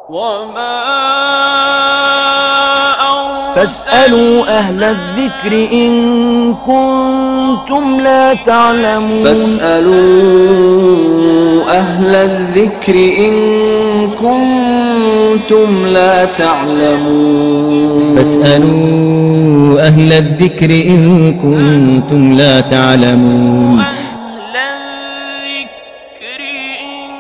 وما فاسألوا أهل الذكر إن كنتم لا تعلمون فاسألوا أهل الذكر إن كنتم لا تعلمون فاسألوا أهل الذكر إن كنتم لا تعلمون أهل الذكر إن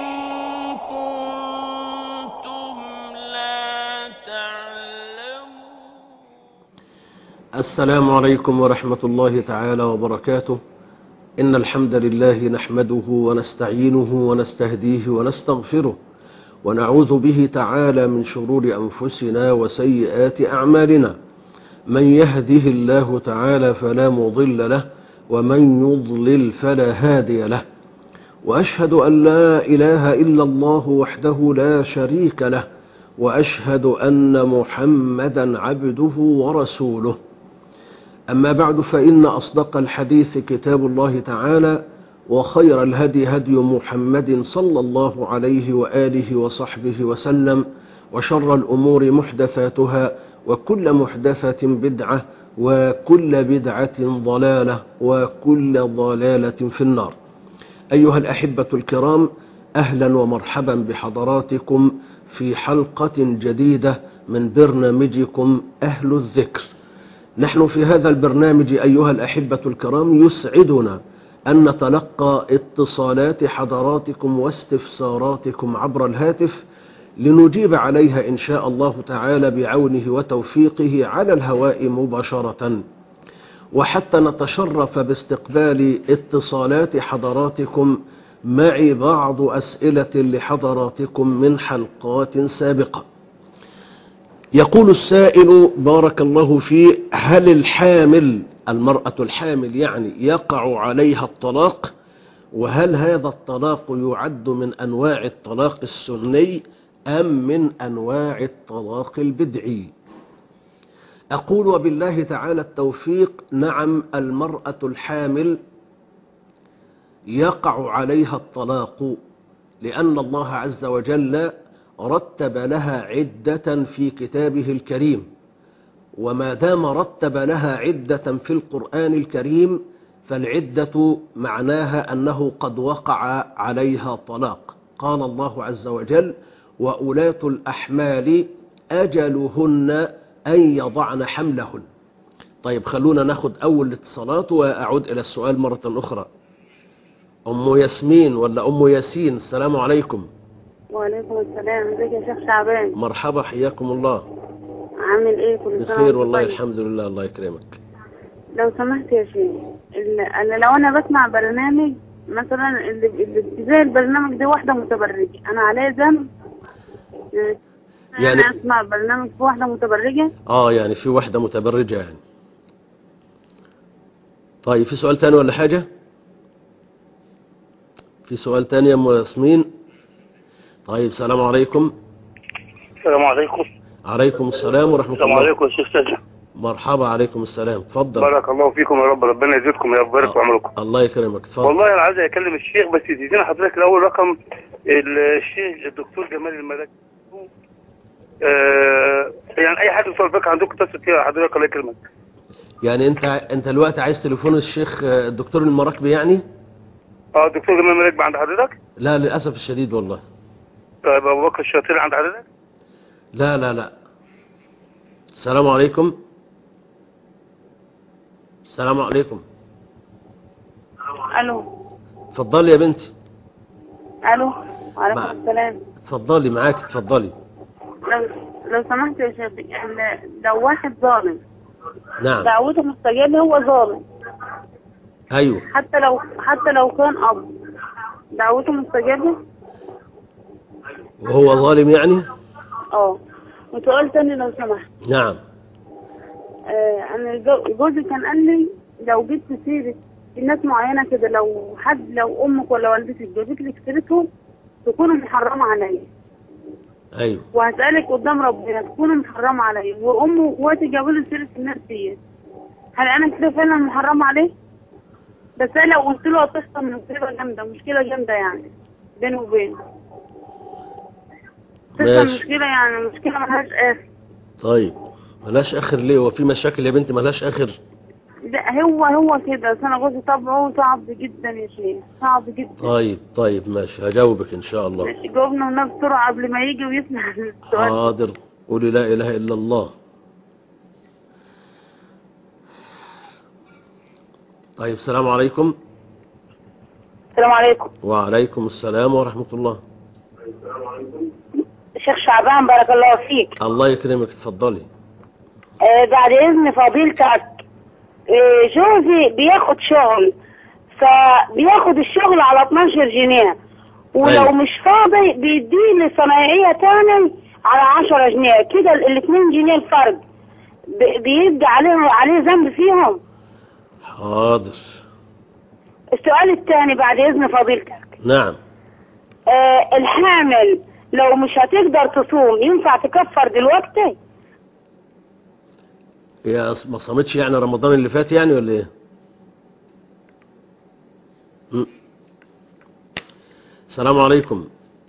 كنتم لا تعلمون السلام عليكم ورحمة الله تعالى وبركاته إن الحمد لله نحمده ونستعينه ونستهديه ونستغفره ونعوذ به تعالى من شرور أنفسنا وسيئات أعمالنا من يهده الله تعالى فلا مضل له ومن يضلل فلا هادي له وأشهد أن لا إله إلا الله وحده لا شريك له وأشهد أن محمدا عبده ورسوله أما بعد فإن أصدق الحديث كتاب الله تعالى وخير الهدي هدي محمد صلى الله عليه وآله وصحبه وسلم وشر الأمور محدثاتها وكل محدثة بدعة وكل بدعة ضلالة وكل ضلالة في النار أيها الأحبة الكرام أهلا ومرحبا بحضراتكم في حلقة جديدة من برنامجكم أهل الذكر نحن في هذا البرنامج أيها الأحبة الكرام يسعدنا أن نتلقى اتصالات حضراتكم واستفساراتكم عبر الهاتف لنجيب عليها إن شاء الله تعالى بعونه وتوفيقه على الهواء مباشرة وحتى نتشرف باستقبال اتصالات حضراتكم معي بعض أسئلة لحضراتكم من حلقات سابقة يقول السائل بارك الله فيه هل الحامل المرأة الحامل يعني يقع عليها الطلاق وهل هذا الطلاق يعد من أنواع الطلاق السني أم من أنواع الطلاق البدعي أقول وبالله تعالى التوفيق نعم المرأة الحامل يقع عليها الطلاق لأن الله عز وجل رتب لها عدة في كتابه الكريم وما دام رتب لها عدة في القرآن الكريم فالعدة معناها أنه قد وقع عليها طلاق قال الله عز وجل وأولاة الأحمال أجلهن أن يضعن حملهن طيب خلونا ناخد أول الاتصالات وأعود إلى السؤال مرة أخرى أم ياسمين ولا أم ياسين السلام عليكم وعليكم السلام ازيك يا شيخ شعبان مرحبا حياكم الله عامل ايه كل سنه بخير وانت والله طيب؟ الحمد لله الله يكرمك لو سمحت يا شيخ ال- انا لو انا بسمع برنامج مثلا اللي اللي زي البرنامج ده واحده متبرجه انا عليا ذنب يعني- انا اسمع برنامج في واحده متبرجه اه يعني في واحدة متبرجة يعني طيب في سؤال تاني ولا حاجة في سؤال تاني يا ام ياسمين طيب السلام عليكم السلام عليكم عليكم السلام ورحمة السلام الله عليكم يا شيخ سجن مرحبا عليكم السلام اتفضل بارك الله فيكم يا رب ربنا يزيدكم يا بارك في عمركم الله يكرمك اتفضل والله انا عايز اكلم الشيخ بس تدينا حضرتك الاول رقم الشيخ الدكتور جمال الملاك آه يعني اي حد في الفقه عندكم اتصل فيها حضرتك الله يكرمك يعني انت انت الوقت عايز تليفون الشيخ آه، الدكتور المراكبي يعني اه الدكتور جمال الملاك بقى عند حضرتك لا للأسف الشديد والله طيب ابو بكر الشاطر عند حضرتك لا لا لا السلام عليكم السلام عليكم الو اتفضلي يا بنتي الو وعليكم مع- السلام اتفضلي معاك اتفضلي لو لو سمحت يا شيخ يعني لو واحد ظالم نعم دعوته مستجابه هو ظالم ايوه حتى لو حتى لو كان اب دعوته مستجابه وهو ظالم يعني اه وسؤال تاني لو سمحت نعم آه انا جو- جوزي كان قال لي لو جبت سيرة الناس معينة كده لو حد لو امك ولا والدتك جابت لك سيرتهم تكونوا محرمة عليا ايوه وهسألك قدام ربنا تكونوا محرمة عليا وامه واخواتي جابوا لي سيرة الناس دي هل انا كده فعلا محرمة عليه؟ بس انا لو قلت له هتحصل مصيبة جامدة مشكلة جامدة يعني بيني وبينه تبقى ماشي. مشكلة يعني مشكلة ملهاش آخر طيب ملاش اخر ليه هو في مشاكل يا بنتي ملاش اخر لا هو هو كده بس أنا جوزي طبعه صعب جدا يا شيخ صعب جدا طيب طيب ماشي هجاوبك ان شاء الله ماشي جاوبنا والنبي بسرعة قبل ما يجي ويسمع السؤال حاضر قولي لا اله الا الله طيب السلام عليكم السلام عليكم وعليكم السلام ورحمة الله شيخ شعبان بارك الله فيك الله يكرمك اتفضلي آه بعد إذن فضيلتك آه جوزي بياخد شغل فبياخد الشغل على 12 جنيه ولو أيوة. مش فاضي بيديه لصنايعية تاني على 10 جنيه كده ال 2 جنيه الفرق ب- بيبقى عليه عليه ذنب فيهم حاضر السؤال الثاني بعد إذن فضيلتك نعم آه الحامل لو مش هتقدر تصوم ينفع تكفر دلوقتي هي أص- ما صامتش يعني رمضان اللي فات يعني ولا ايه م. السلام عليكم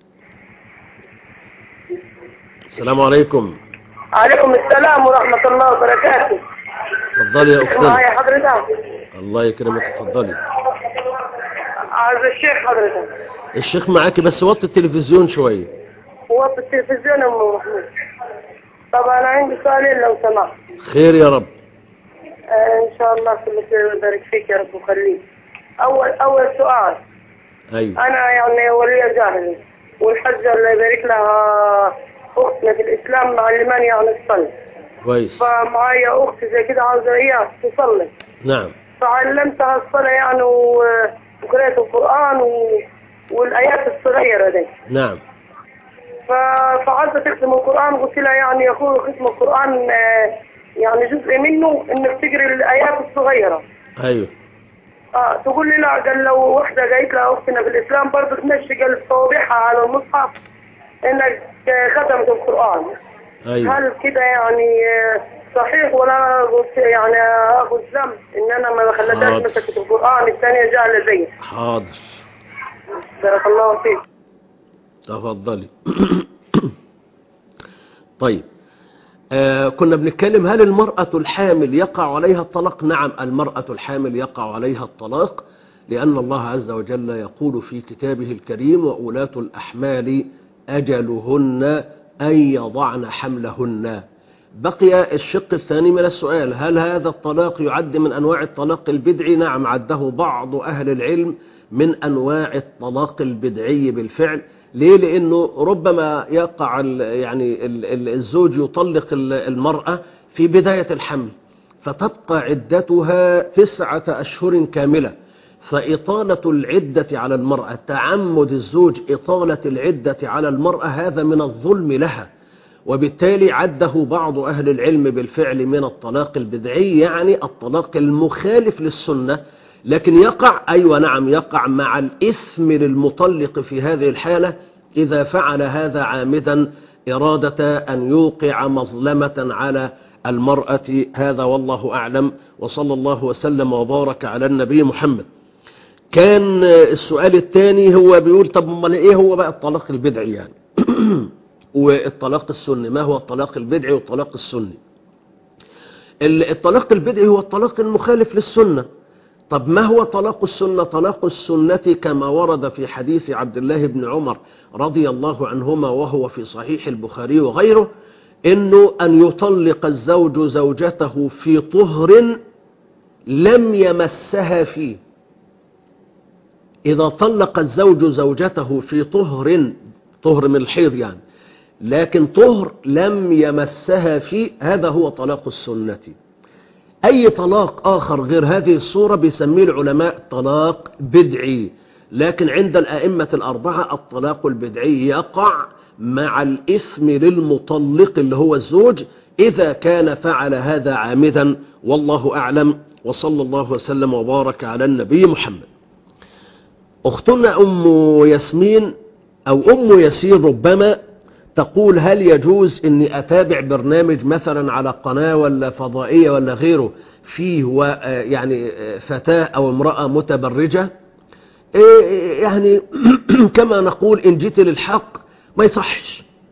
السلام عليكم عليكم السلام ورحمة الله وبركاته اتفضلي يا اختي معايا حضرتك الله يكرمك اتفضلي عايز الشيخ حضرتك الشيخ معاكي بس وطي التلفزيون شوية هو في التلفزيون أم محمود طب أنا عندي سؤالين لو سمحت خير يا رب آه إن شاء الله كل خير ويبارك فيك يا رب وخليك أول أول سؤال ايوه أنا يعني ولية جاهلة والحجة الله يبارك لها أختنا في الإسلام معلماني يعني تصلي كويس فمعايا أخت زي كده عاوزة إياها تصلي نعم فعلمتها الصلاة يعني و- وقرأت القرآن و... والآيات الصغيرة دي نعم ف- فعايزة تختم القرآن قلت لها يعني يا أخوي ختم القرآن آه، يعني جزء منه إنك تقري الآيات الصغيرة ايوه آه تقول لي لا قال لو واحدة قالت لها أختنا في الإسلام برضه تمشي قال صوابعها على المصحف إنك آه، ختمت القرآن ايوه هل كده يعني آه، صحيح ولا قلت يعني اخذ ذنب ان انا ما حاضر. خليتهاش مسكت القران الثانيه جاهله زي حاضر بارك الله فيك تفضلي طيب آه كنا بنتكلم هل المرأة الحامل يقع عليها الطلاق نعم المرأة الحامل يقع عليها الطلاق لأن الله عز وجل يقول في كتابه الكريم وأولاة الأحمال أجلهن أن يضعن حملهن بقي الشق الثاني من السؤال هل هذا الطلاق يعد من أنواع الطلاق البدعي نعم عده بعض أهل العلم من أنواع الطلاق البدعي بالفعل ليه لأنه ربما يقع ال يعني ال ال الزوج يطلق ال- المرأة في بداية الحمل فتبقى عدتها تسعة أشهر كاملة فإطالة العدة على المرأة تعمد الزوج إطالة العدة على المرأة هذا من الظلم لها وبالتالي عده بعض أهل العلم بالفعل من الطلاق البدعي يعني الطلاق المخالف للسنة لكن يقع أيوة نعم يقع مع الإثم للمطلق في هذه الحالة إذا فعل هذا عامدا إرادة أن يوقع مظلمة على المرأة هذا والله أعلم وصلى الله وسلم وبارك على النبي محمد كان السؤال الثاني هو بيقول طب امال ايه هو بقى الطلاق البدعي يعني والطلاق السني ما هو الطلاق البدعي والطلاق السني ال- الطلاق البدعي هو الطلاق المخالف للسنة طب ما هو طلاق السنة طلاق السنة كما ورد في حديث عبد الله بن عمر رضي الله عنهما وهو في صحيح البخاري وغيره انه ان يطلق الزوج زوجته في طهر لم يمسها فيه إذا طلق الزوج زوجته في طهر طهر من الحيض يعني لكن طهر لم يمسها فيه هذا هو طلاق السنة أي طلاق آخر غير هذه الصورة بيسميه العلماء طلاق بدعي لكن عند الأئمة الأربعة الطلاق البدعي يقع مع الإثم للمطلق اللي هو الزوج إذا كان فعل هذا عامدا والله أعلم وصلى الله وسلم وبارك على النبي محمد أختنا أم ياسمين أو أم ياسين ربما تقول هل يجوز أني أتابع برنامج مثلا على قناة ولا فضائية ولا غيره فيه و آه يعني آه فتاة أو امرأة متبرجة إيه يعني كما نقول إن جيت للحق ما يصحش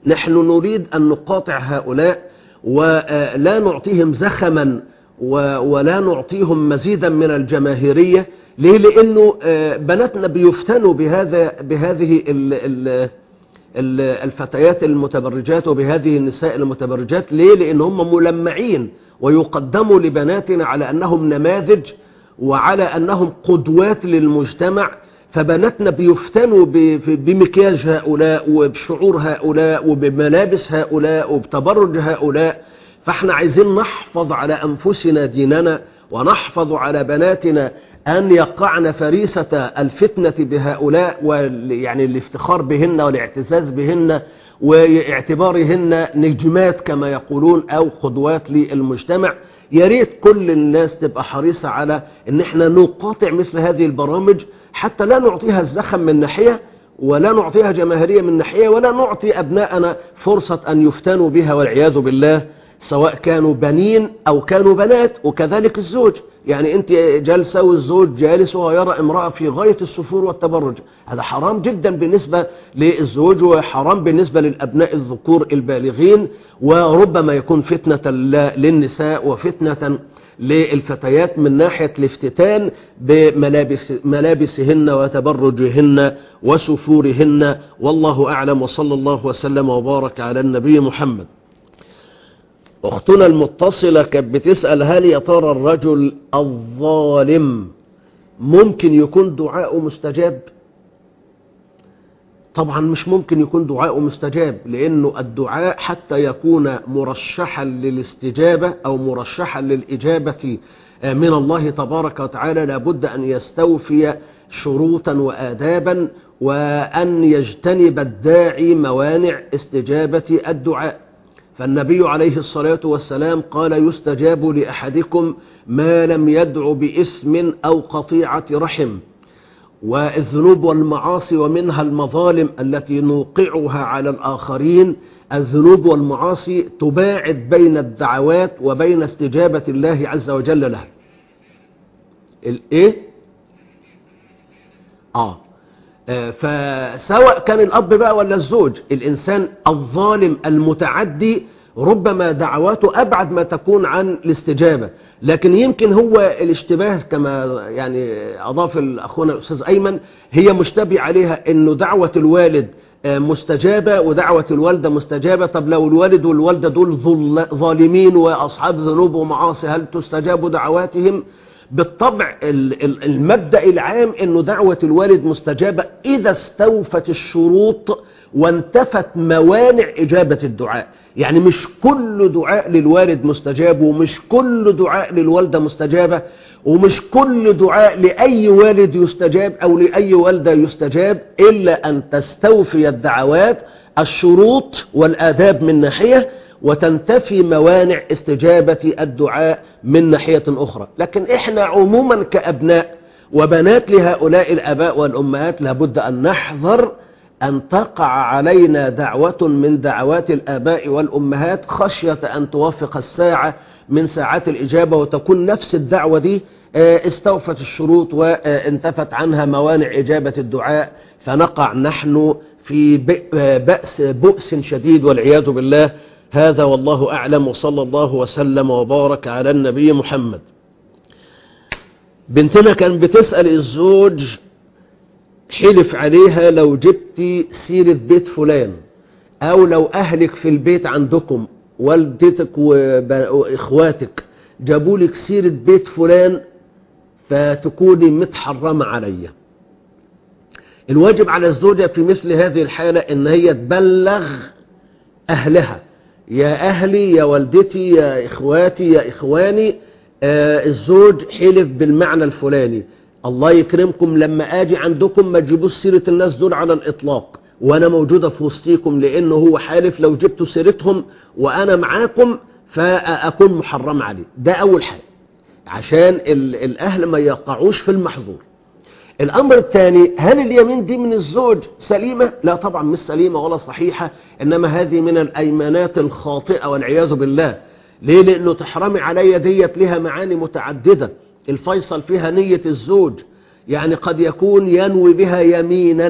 نحن نريد أن نقاطع هؤلاء ولا نعطيهم زخما و- ولا نعطيهم مزيدا من الجماهيرية ليه لأنه آه، بناتنا بيفتنوا بهذا بهذه ال ال ال- الفتيات المتبرجات وبهذه النساء المتبرجات ليه لأن هم ملمعين ويقدموا لبناتنا على أنهم نماذج وعلى أنهم قدوات للمجتمع فبناتنا بيفتنوا ب- ب- بمكياج هؤلاء وبشعور هؤلاء وبملابس هؤلاء وبتبرج هؤلاء فاحنا عايزين نحفظ على أنفسنا ديننا ونحفظ على بناتنا أن يقعن فريسة الفتنة بهؤلاء ويعني الافتخار بهن والاعتزاز بهن واعتبارهن نجمات كما يقولون أو قدوات للمجتمع يا ريت كل الناس تبقى حريصة على ان احنا نقاطع مثل هذه البرامج حتى لا نعطيها الزخم من ناحية ولا نعطيها جماهيرية من ناحية ولا نعطي أبناءنا فرصة أن يفتنوا بها والعياذ بالله سواء كانوا بنين أو كانوا بنات وكذلك الزوج يعني أنت جالسة والزوج جالس وهو يرى امرأة في غاية السفور والتبرج هذا حرام جدا بالنسبة للزوج وحرام بالنسبة للأبناء الذكور البالغين وربما يكون فتنة ل- للنساء وفتنة للفتيات من ناحية الافتتان بملابس ملابسهن وتبرجهن وسفورهن والله أعلم وصلى الله وسلم وبارك على النبي محمد أختنا المتصلة كانت بتسأل هل يا ترى الرجل الظالم ممكن يكون دعاءه مستجاب طبعا مش ممكن يكون دعاءه مستجاب لأنه الدعاء حتى يكون مرشحا للاستجابة أو مرشحا للإجابة آه، من الله تبارك وتعالى لابد أن يستوفي شروطا وآدابا وأن يجتنب الداعي موانع استجابة الدعاء فالنبي عليه الصلاة والسلام قال يستجاب لأحدكم ما لم يدع بإثم أو قطيعة رحم والذنوب والمعاصي ومنها المظالم التي نوقعها على الآخرين الذنوب والمعاصي تباعد بين الدعوات وبين استجابة الله عز وجل لها الايه آه. آه فسواء كان الأب بقى ولا الزوج الإنسان الظالم المتعدي ربما دعواته أبعد ما تكون عن الاستجابة لكن يمكن هو الاشتباه كما يعني أضاف أخونا الأستاذ أيمن هي مشتبه عليها أنه دعوة الوالد آه، مستجابة ودعوة الوالدة مستجابة طب لو الوالد والوالدة دول ظل- ظالمين وأصحاب ذنوب ومعاصي هل تستجاب دعواتهم بالطبع ال- ال- المبدأ العام أنه دعوة الوالد مستجابة إذا استوفت الشروط وانتفت موانع إجابة الدعاء يعني مش كل دعاء للوالد مستجاب ومش كل دعاء للوالدة مستجابة ومش كل دعاء لأي والد يستجاب أو لأي والدة يستجاب إلا أن تستوفي الدعوات الشروط والآداب من ناحية وتنتفي موانع استجابة الدعاء من ناحية أخرى لكن إحنا عموما كأبناء وبنات لهؤلاء الآباء والأمهات لابد أن نحذر أن تقع علينا دعوة من دعوات الآباء والأمهات خشية أن توافق الساعة من ساعات الإجابة وتكون نفس الدعوة دي آه، استوفت الشروط وانتفت عنها موانع إجابة الدعاء فنقع نحن في ب- آه، بأس بؤس شديد والعياذ بالله هذا والله أعلم وصلى الله وسلم وبارك على النبي محمد بنتنا كان بتسأل الزوج حلف عليها لو جبتي سيرة بيت فلان او لو اهلك في البيت عندكم والدتك وب- واخواتك جابوا لك سيرة بيت فلان فتكوني متحرمة عليا الواجب على الزوجة في مثل هذه الحالة ان هي تبلغ اهلها يا اهلي يا والدتي يا اخواتي يا اخواني آه الزوج حلف بالمعنى الفلاني الله يكرمكم لما اجي عندكم ما تجيبوش سيرة الناس دول على الاطلاق وانا موجودة في وسطيكم لانه هو حالف لو جبتوا سيرتهم وانا معاكم فاكون محرم عليه ده اول حاجة عشان ال- الاهل ما يقعوش في المحظور الأمر الثاني هل اليمين دي من الزوج سليمة؟ لا طبعا مش سليمة ولا صحيحة إنما هذه من الأيمانات الخاطئة والعياذ بالله ليه؟ لأنه تحرمي علي ديت لها معاني متعددة الفيصل فيها نية الزوج يعني قد يكون ينوي بها يمينا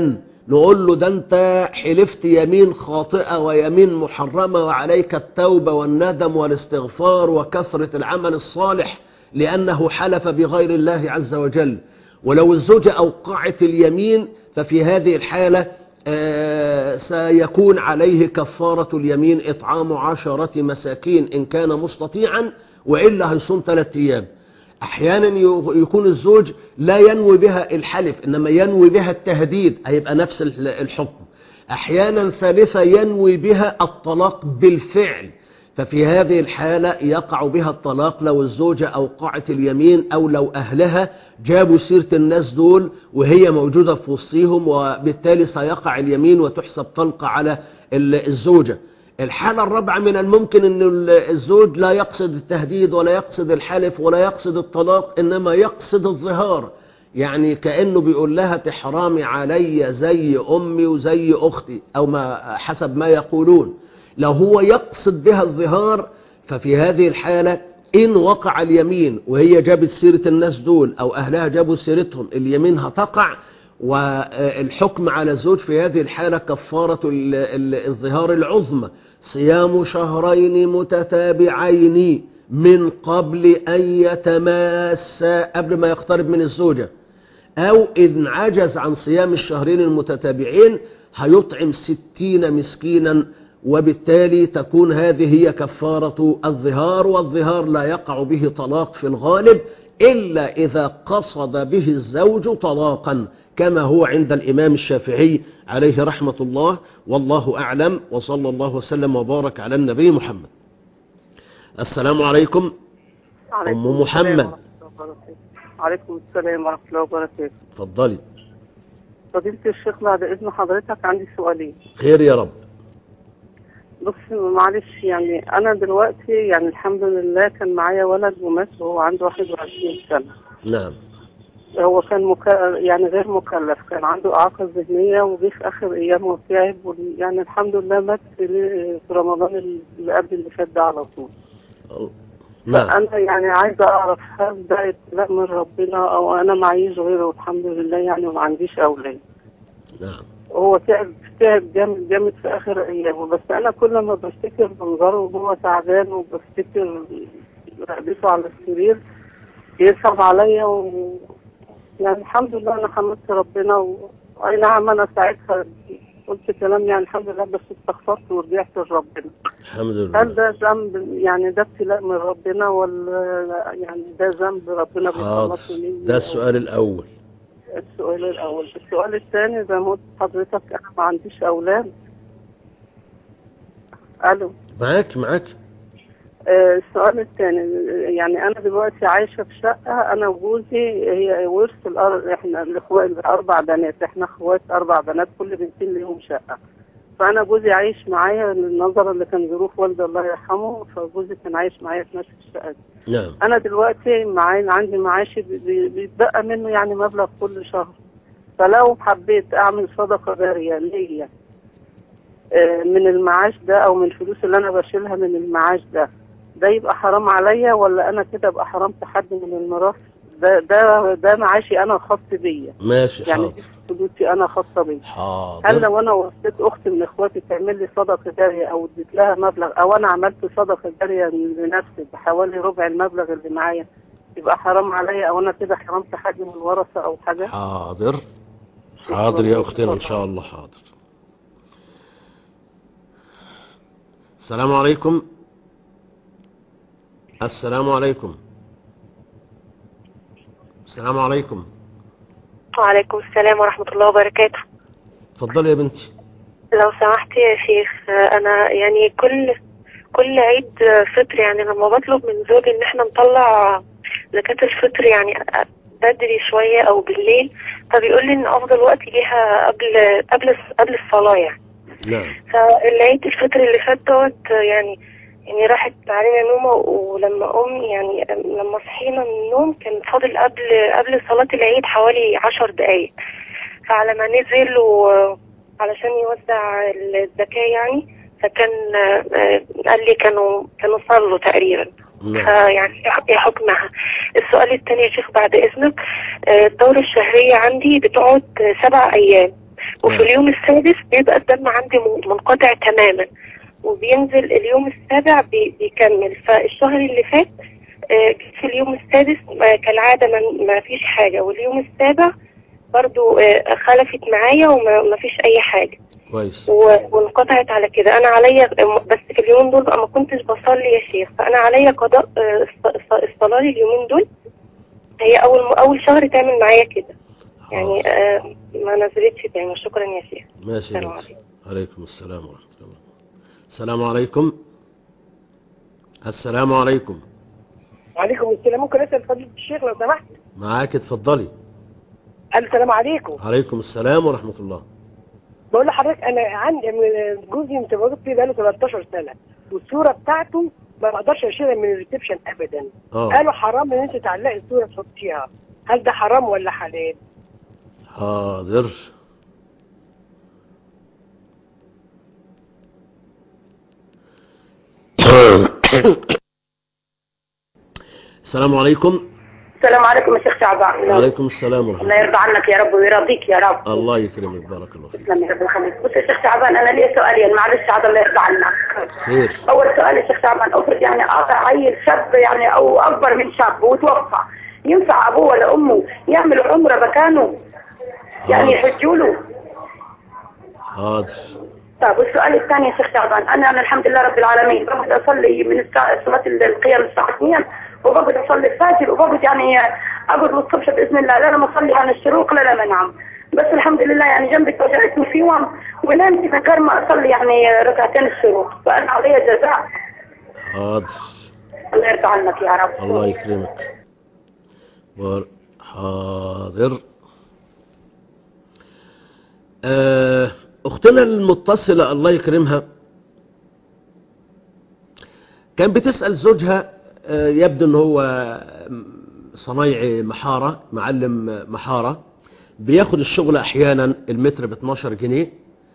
نقول له ده انت حلفت يمين خاطئة ويمين محرمة وعليك التوبة والندم والاستغفار وكثرة العمل الصالح لأنه حلف بغير الله عز وجل ولو الزوجة أوقعت اليمين ففي هذه الحالة آه، سيكون عليه كفارة اليمين إطعام عشرة مساكين إن كان مستطيعا وإلا هيصوم ثلاثة أيام أحيانا ي- يكون الزوج لا ينوي بها الحلف إنما ينوي بها التهديد هيبقى نفس ال- الحكم أحيانا ثالثة ينوي بها الطلاق بالفعل ففي هذه الحالة يقع بها الطلاق لو الزوجة أوقعت اليمين أو لو أهلها جابوا سيرة الناس دول وهي موجودة في وسطهم وبالتالي سيقع اليمين وتحسب طلقة على ال- الزوجة الحالة الرابعة من الممكن أن ال- الزوج لا يقصد التهديد ولا يقصد الحلف ولا يقصد الطلاق إنما يقصد الظهار يعني كأنه بيقول لها تحرامي علي زي أمي وزي أختي أو ما حسب ما يقولون لو هو يقصد بها الظهار ففي هذه الحالة إن وقع اليمين وهي جابت سيرة الناس دول أو أهلها جابوا سيرتهم اليمين هتقع والحكم على الزوج في هذه الحالة كفارة ال- ال- الظهار العظمى صيام شهرين متتابعين من قبل أن يتماسا قبل ما يقترب من الزوجة أو إذ عجز عن صيام الشهرين المتتابعين هيطعم ستين مسكينا وبالتالي تكون هذه هي كفارة الظهار والظهار لا يقع به طلاق في الغالب إلا إذا قصد به الزوج طلاقا كما هو عند الإمام الشافعي عليه رحمة الله والله أعلم وصلى الله وسلم وبارك على النبي محمد السلام عليكم عليكم أم محمد. السلام ورحمة الله وبركاته. عليكم السلام ورحمة الله وبركاته اتفضلي فضيلة الشيخ بعد إذن حضرتك عندي سؤالين خير يا رب بص معلش يعني أنا دلوقتي يعني الحمد لله كان معايا ولد ومات وهو عنده 21 سنة نعم هو كان مك... يعني غير مكلف كان عنده إعاقة ذهنية وجه في آخر أيامه وتعب وال- يعني الحمد لله مات في في رمضان اللي قبل اللي فات ده على طول نعم أنا يعني عايزة أعرف هل ده ابتلاء من ربنا أو أنا معيش غيره والحمد لله يعني وما عنديش أولاد نعم هو تعب تعب جامد جامد في آخر أيامه بس أنا كل ما بفتكر منظره وهو تعبان وبفتكر رقبته على السرير يصعب عليا و... يعني الحمد لله أنا حمدت ربنا و... أي نعم أنا ساعتها قلت كلام يعني الحمد لله بس استغفرت ورجعت لربنا الحمد هل لله ده ذنب يعني ده ابتلاء من ربنا ولا يعني ده ذنب ربنا حاضر بيخلصه مني ده أو- السؤال الأول السؤال الأول السؤال الثاني زي ما قلت لحضرتك أنا ما عنديش أولاد ألو معاك معاك آه، السؤال الثاني يعني أنا دلوقتي عايشة في شقة أنا وجوزي هي ورث الأرض إحنا الإخوات الأربع بنات إحنا إخوات أربع بنات كل بنتين ليهم شقة فأنا جوزي عايش معايا نظرا اللي كان ظروف والدي الله يرحمه فجوزي كان عايش معايا في نفس الشقة دي نعم انا دلوقتي معايا عندي معاشي بي- بي- بيتبقى منه يعني مبلغ كل شهر فلو حبيت اعمل صدقه جاريه ليا آه، من المعاش ده او من الفلوس اللي انا بشيلها من المعاش ده ده يبقى حرام عليا ولا انا كده ابقى حرمت حد من الميراث ده ده ده معاشي انا خاص بيا ماشي يعني حاضر دي فلوسي انا خاصه بيا هل حاضر لو انا وصيت اختي من اخواتي تعمل لي صدقه جاريه او اديت لها مبلغ او انا عملت صدقه جاريه لنفسي بحوالي ربع المبلغ اللي معايا يبقى حرام عليا او انا كده حرمت حد من الورثه او حاجه حاضر حاضر يا أختنا إن شاء الله حاضر السلام عليكم السلام عليكم السلام عليكم وعليكم السلام ورحمة الله وبركاته اتفضلي يا بنتي لو سمحت يا شيخ أنا يعني كل كل عيد فطر يعني لما بطلب من زوجي إن احنا نطلع زكاة الفطر يعني بدري شوية أو بالليل فبيقول لي إن أفضل وقت ليها قبل قبل قبل الصلاة يعني نعم فالعيد الفطر اللي فات دوت يعني يعني راحت علينا نومة ولما أم يعني لما صحينا من النوم كان فاضل قبل قبل صلاة العيد حوالي عشر دقايق فعلى ما نزل وعلشان يوزع الزكاة يعني فكان آه، قال لي كانوا كانوا صلوا تقريبا نعم فيعني ايه حكمها السؤال الثاني يا شيخ بعد اذنك آه، الدورة الشهرية عندي بتقعد سبع ايام وفي نعم. اليوم السادس بيبقى الدم عندي من- منقطع تماما وبينزل اليوم السابع بي- بيكمل فالشهر اللي فات آه، في اليوم السادس آه، كالعادة ما- ما فيش حاجة واليوم السابع برضو آه، خلفت معايا وما ما فيش أي حاجة كويس و- وانقطعت على كده انا عليا بس في اليومين دول بقى ما كنتش بصلي يا شيخ فانا عليا قضاء آه، الص- الص- الصلاه اليومين دول هي اول اول شهر تعمل معايا كده يعني حاضر. آه ما نزلتش تاني شكرا يا شيخ ماشي يا السلام بنتي. عليكم. عليكم السلام ورحمة الله السلام عليكم السلام عليكم وعليكم السلام ممكن اسال فضيله الشيخ لو سمحت معاك اتفضلي السلام عليكم عليكم السلام ورحمة الله بقول لحضرتك انا عندي من- جوزي متجوز فيه بقاله 13 سنه والصوره بتاعته ما بقدرش اشيلها من الريسبشن ابدا اه قالوا حرام ان انت تعلقي الصوره تحطيها هل ده حرام ولا حلال حاضر السلام عليكم السلام عليكم يا شيخ شعبان وعليكم السلام ورحمة الله الله يرضى عنك يا رب ويرضيك يا رب الله يكرمك بارك الله فيك تسلم يا رب يخليك بص يا شيخ شعبان انا لي سؤالين معلش عاد الله يرضى عنك خير اول سؤال يا شيخ شعبان افرض يعني قاطع عيل شاب يعني او اكبر من شاب وتوفى ينفع ابوه ولا امه يعملوا عمره مكانه يعني حاضر يحجوا له حاضر طيب والسؤال الثاني يا شيخ شعبان انا انا الحمد لله رب العالمين بقعد اصلي من الساعه صلاه القيام الساعه 2 وبقعد اصلي الفجر وبقعد يعني اقعد للصبح باذن الله لا انا اصلي عن الشروق لا لا منام بس الحمد لله يعني جنبي توجعتني في يوم ونمت من غير ما اصلي يعني ركعتين الشروق فانا علي جزاء حاضر الله يرضى عنك يا رب الله يكرمك بار حاضر آه، أختنا المتصلة الله يكرمها كان بتسأل زوجها آه، يبدو أن هو صنايعي محارة معلم محارة بياخد الشغل أحيانا المتر ب 12 جنيه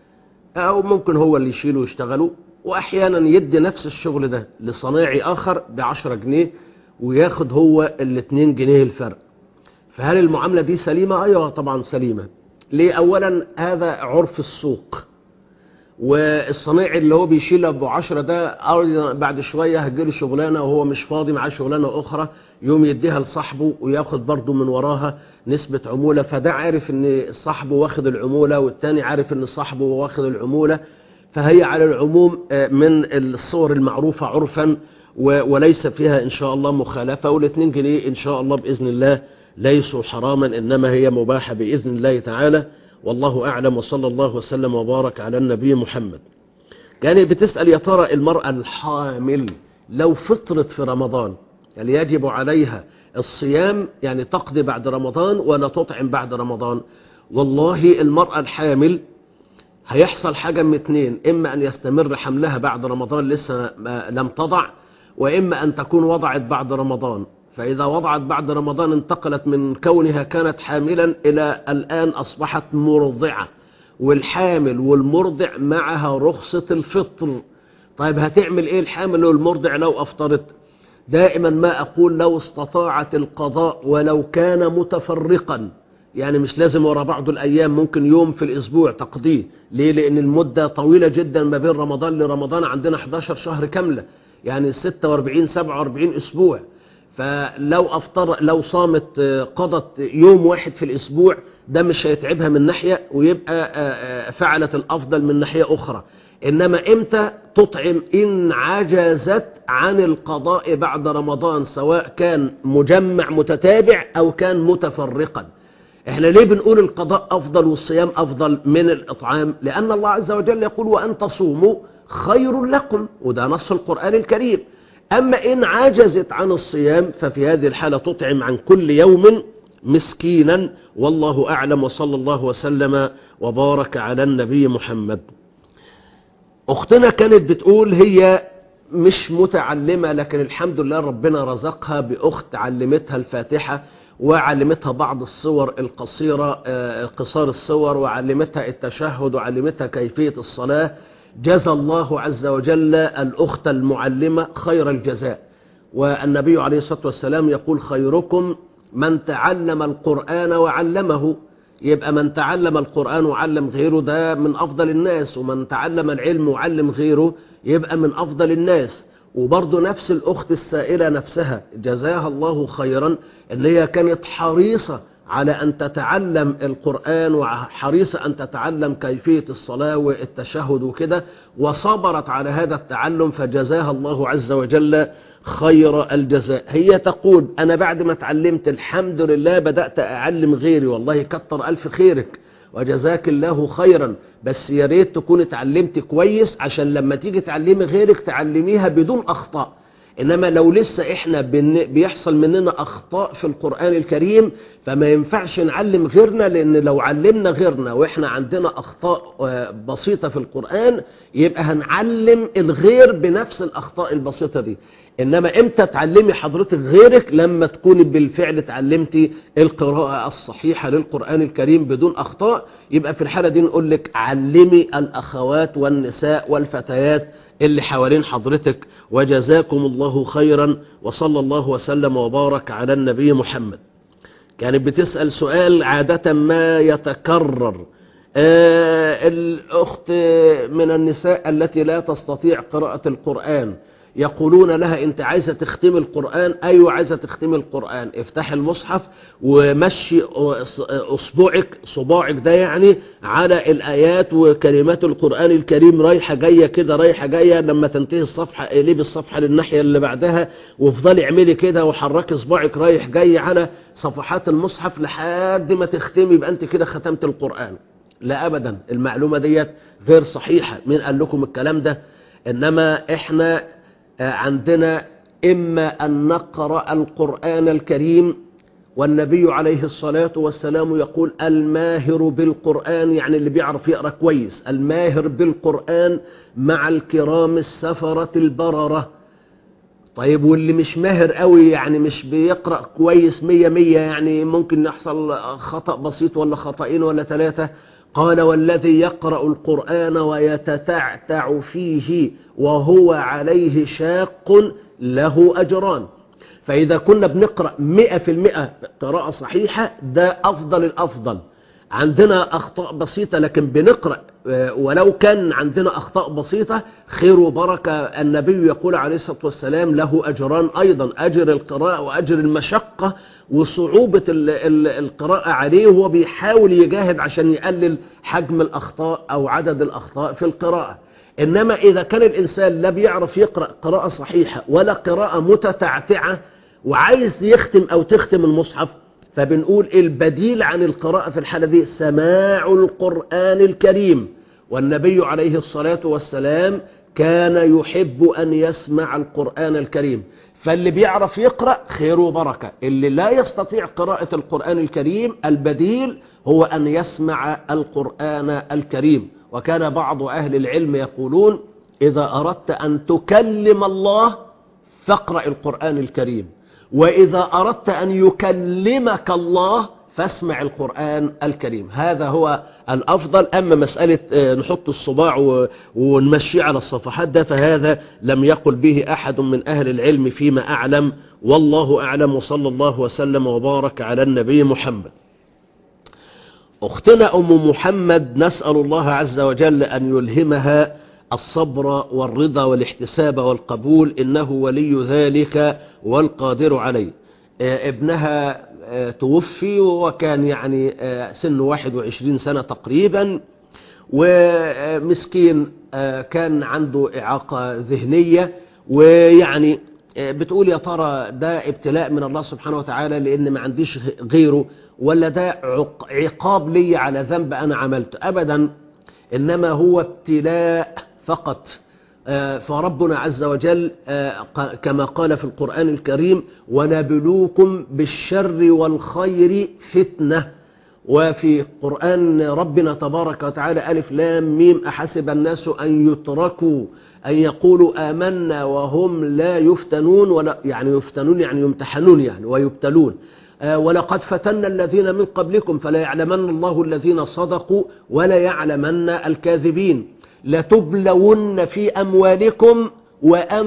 أو ممكن هو اللي يشيله ويشتغله وأحيانا يدي نفس الشغل ده لصنايعي آخر ب 10 جنيه وياخد هو ال 2 جنيه الفرق فهل المعاملة دي سليمة؟ أيوة طبعا سليمة ليه؟ أولا هذا عرف السوق والصنيعي اللي هو بيشيل ابو عشرة ده أرض بعد شوية هتجيله شغلانة وهو مش فاضي معاه شغلانة أخرى يوم يديها لصاحبه وياخد برضه من وراها نسبة عمولة فده عارف ان صاحبه واخد العمولة والتاني عارف ان صاحبه واخد العمولة فهي على العموم آه، من الصور المعروفة عرفا و- وليس فيها إن شاء الله مخالفة والاثنين جنيه إن شاء الله بإذن الله ليسوا حراما إنما هي مباحة بإذن الله تعالى والله أعلم وصلى الله وسلم وبارك على النبي محمد يعني بتسأل يا ترى المرأة الحامل لو فطرت في رمضان يعني يجب عليها الصيام يعني تقضي بعد رمضان ولا تطعم بعد رمضان والله المرأة الحامل هيحصل حاجة من اتنين إما أن يستمر حملها بعد رمضان لسه ما لم تضع وإما أن تكون وضعت بعد رمضان فإذا وضعت بعد رمضان انتقلت من كونها كانت حاملا إلى الآن أصبحت مرضعة والحامل والمرضع معها رخصة الفطر طيب هتعمل إيه الحامل والمرضع لو أفطرت دائما ما أقول لو استطاعت القضاء ولو كان متفرقا يعني مش لازم ورا بعض الأيام ممكن يوم في الأسبوع تقضيه ليه لأن المدة طويلة جدا ما بين رمضان لرمضان عندنا 11 شهر كاملة يعني 46 47 أسبوع فلو أفطر لو صامت آه، قضت يوم واحد في الأسبوع ده مش هيتعبها من ناحية ويبقى آه، آه، فعلت الأفضل من ناحية أخرى إنما إمتى تطعم إن عجزت عن القضاء بعد رمضان سواء كان مجمع متتابع أو كان متفرقا احنا ليه بنقول القضاء أفضل والصيام أفضل من الإطعام لأن الله عز وجل يقول وأن تصوموا خير لكم وده نص القرآن الكريم أما إن عجزت عن الصيام ففي هذه الحالة تطعم عن كل يوم مسكينا والله أعلم وصلى الله وسلم وبارك على النبي محمد أختنا كانت بتقول هي مش متعلمة لكن الحمد لله ربنا رزقها بأخت علمتها الفاتحة وعلمتها بعض الصور القصيرة آه، قصار الصور وعلمتها التشهد وعلمتها كيفية الصلاة جزى الله عز وجل الأخت المعلمة خير الجزاء والنبي عليه الصلاة والسلام يقول خيركم من تعلم القرآن وعلمه يبقى من تعلم القرآن وعلم غيره ده من أفضل الناس ومن تعلم العلم وعلم غيره يبقى من أفضل الناس وبرضه نفس الأخت السائلة نفسها جزاها الله خيرا ان هي كانت حريصة على أن تتعلم القرآن وحريصة أن تتعلم كيفية الصلاة والتشهد وكده وصبرت على هذا التعلم فجزاها الله عز وجل خير الجزاء هي تقول أنا بعد ما تعلمت الحمد لله بدأت أعلم غيري والله كتر ألف خيرك وجزاك الله خيرا بس يا ريت تكون اتعلمت كويس عشان لما تيجي تعلمي غيرك تعلميها بدون أخطاء إنما لو لسه إحنا بن- بيحصل مننا أخطاء في القرآن الكريم فما ينفعش نعلم غيرنا لأن لو علمنا غيرنا وإحنا عندنا أخطاء آه، بسيطة في القرآن يبقى هنعلم الغير بنفس الأخطاء البسيطة دي إنما إمتى تعلمي حضرتك غيرك لما تكوني بالفعل اتعلمتي القراءة الصحيحة للقرآن الكريم بدون أخطاء يبقى في الحالة دي نقول لك علمي الأخوات والنساء والفتيات اللي حوالين حضرتك وجزاكم الله خيرا وصلى الله وسلم وبارك على النبي محمد كانت بتسأل سؤال عادة ما يتكرر آه الأخت من النساء التي لا تستطيع قراءة القرآن يقولون لها انت عايزة تختم القرآن ايوه عايزة تختم القرآن افتح المصحف ومشي اصبعك صباعك ده يعني على الايات وكلمات القرآن الكريم رايحة جاية كده رايحة جاية لما تنتهي الصفحة قلبي الصفحة للناحية اللي بعدها وافضلي اعملي كده وحركي صباعك رايح جاي على صفحات المصحف لحد ما تختمي يبقى انت كده ختمت القرآن لا ابدا المعلومة ديت غير صحيحة مين قال لكم الكلام ده انما احنا عندنا إما أن نقرأ القرآن الكريم والنبي عليه الصلاة والسلام يقول الماهر بالقرآن يعني اللي بيعرف يقرأ كويس الماهر بالقرآن مع الكرام السفرة البررة طيب واللي مش ماهر قوي يعني مش بيقرأ كويس مية مية يعني ممكن يحصل خطأ بسيط ولا خطأين ولا ثلاثة قال والذي يقرأ القرآن ويتتعتع فيه وهو عليه شاق له أجران فإذا كنا بنقرأ مئة في المئة قراءة صحيحة ده أفضل الأفضل عندنا أخطاء بسيطة لكن بنقرأ ولو كان عندنا أخطاء بسيطة خير وبركة النبي يقول عليه الصلاة والسلام له أجران أيضا أجر القراءة وأجر المشقة وصعوبة القراءة عليه وهو بيحاول يجاهد عشان يقلل حجم الأخطاء أو عدد الأخطاء في القراءة إنما إذا كان الإنسان لا بيعرف يقرأ قراءة صحيحة ولا قراءة متتعتعة وعايز يختم أو تختم المصحف فبنقول البديل عن القراءة في الحالة دي سماع القرآن الكريم والنبي عليه الصلاة والسلام كان يحب أن يسمع القرآن الكريم فاللي بيعرف يقرأ خير وبركة اللي لا يستطيع قراءة القرآن الكريم البديل هو أن يسمع القرآن الكريم وكان بعض أهل العلم يقولون إذا أردت أن تكلم الله فاقرأ القرآن الكريم وإذا أردت أن يكلمك الله فاسمع القرآن الكريم هذا هو الأفضل أما مسألة نحط الصباع ونمشي على الصفحات ده فهذا لم يقل به أحد من أهل العلم فيما أعلم والله أعلم وصلى الله وسلم وبارك على النبي محمد أختنا أم محمد نسأل الله عز وجل أن يلهمها الصبر والرضا والاحتساب والقبول إنه ولي ذلك والقادر عليه ابنها توفي وكان يعني سن 21 سنة تقريبا ومسكين كان عنده إعاقة ذهنية ويعني بتقول يا ترى ده ابتلاء من الله سبحانه وتعالى لأن ما عنديش غيره ولا ده عقاب لي على ذنب أنا عملته أبدا إنما هو ابتلاء فقط فربنا عز وجل كما قال في القرآن الكريم ونبلوكم بالشر والخير فتنة وفي قرآن ربنا تبارك وتعالى ألف لام ميم أحسب الناس أن يتركوا أن يقولوا آمنا وهم لا يفتنون ولا يعني يفتنون يعني يمتحنون يعني ويبتلون ولقد فتنا الذين من قبلكم فلا يعلمن الله الذين صدقوا ولا يعلمن الكاذبين لتبلون في أموالكم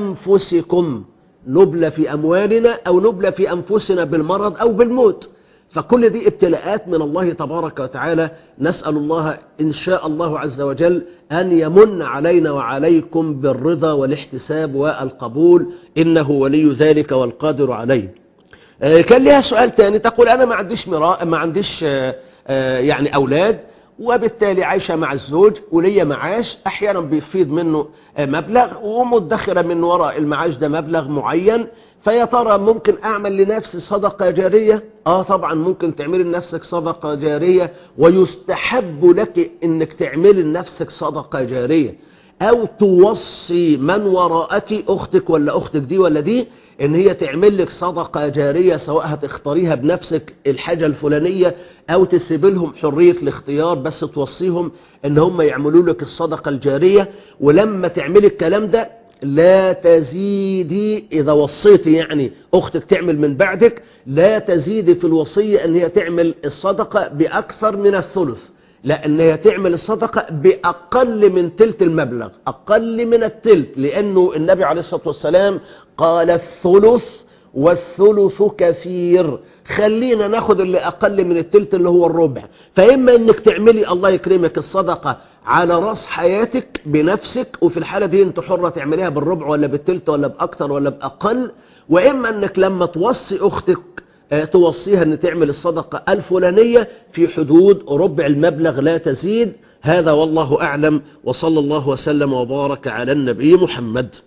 وأنفسكم نبلى في أموالنا أو نبلى في أنفسنا بالمرض أو بالموت فكل دي ابتلاءات من الله تبارك وتعالى نسأل الله إن شاء الله عز وجل أن يمن علينا وعليكم بالرضا والاحتساب والقبول إنه ولي ذلك والقادر عليه آه، كان لها سؤال تاني تقول أنا ما عنديش مراء ما عنديش آه، آه، يعني أولاد وبالتالي عايشة مع الزوج وليا معاش أحيانا بيفيض منه آه، مبلغ ومدخرة من وراء المعاش ده مبلغ معين فيا ترى ممكن أعمل لنفسي صدقة جارية آه طبعا ممكن تعملي لنفسك صدقة جارية ويستحب لك إنك تعملي لنفسك صدقة جارية أو توصي من وراءك أختك ولا أختك دي ولا دي ان هي تعمل لك صدقة جارية سواء هتختاريها بنفسك الحاجة الفلانية او تسيب لهم حرية الاختيار بس توصيهم ان هم يعملوا لك الصدقة الجارية ولما تعملي الكلام ده لا تزيدي اذا وصيتي يعني اختك تعمل من بعدك لا تزيدي في الوصية ان هي تعمل الصدقة باكثر من الثلث لا ان هي تعمل الصدقة باقل من تلت المبلغ اقل من التلت لانه النبي عليه الصلاة والسلام قال الثلث والثلث كثير خلينا ناخد اللي اقل من التلت اللي هو الربع فاما انك تعملي الله يكرمك الصدقة على راس حياتك بنفسك وفي الحالة دي انت حرة تعمليها بالربع ولا بالتلت ولا باكتر ولا باقل واما انك لما توصي اختك آه، توصيها ان تعمل الصدقة الفلانية في حدود ربع المبلغ لا تزيد هذا والله اعلم وصلى الله وسلم وبارك على النبي محمد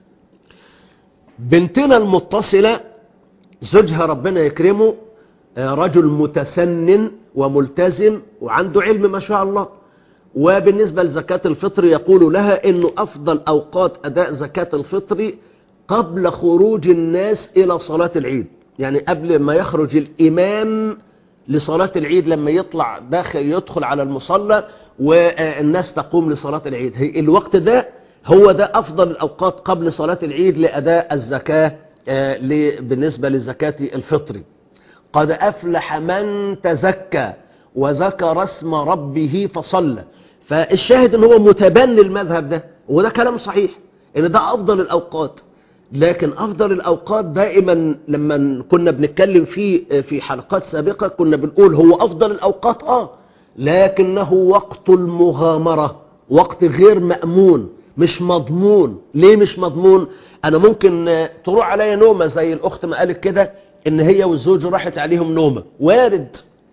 بنتنا المتصلة زوجها ربنا يكرمه آه، رجل متسنن وملتزم وعنده علم ما شاء الله وبالنسبة لزكاة الفطر يقول لها انه افضل اوقات اداء زكاة الفطر قبل خروج الناس الى صلاة العيد يعني قبل ما يخرج الامام لصلاة العيد لما يطلع داخل يدخل على المصلى والناس تقوم لصلاة العيد هي الوقت ده هو ده أفضل الأوقات قبل صلاة العيد لأداء الزكاة آه، ل- بالنسبة لزكاة الفطر قد أفلح من تزكى وذكر اسم ربه فصلى فالشاهد ان هو متبني المذهب ده وده كلام صحيح ان ده أفضل الأوقات لكن أفضل الأوقات دائما لما كنا بنتكلم فيه في حلقات سابقة كنا بنقول هو أفضل الأوقات آه لكنه وقت المغامرة وقت غير مأمون مش مضمون ليه مش مضمون أنا ممكن آه، تروح عليا نومة زي الأخت ما قالت كده إن هي والزوج راحت عليهم نومة وارد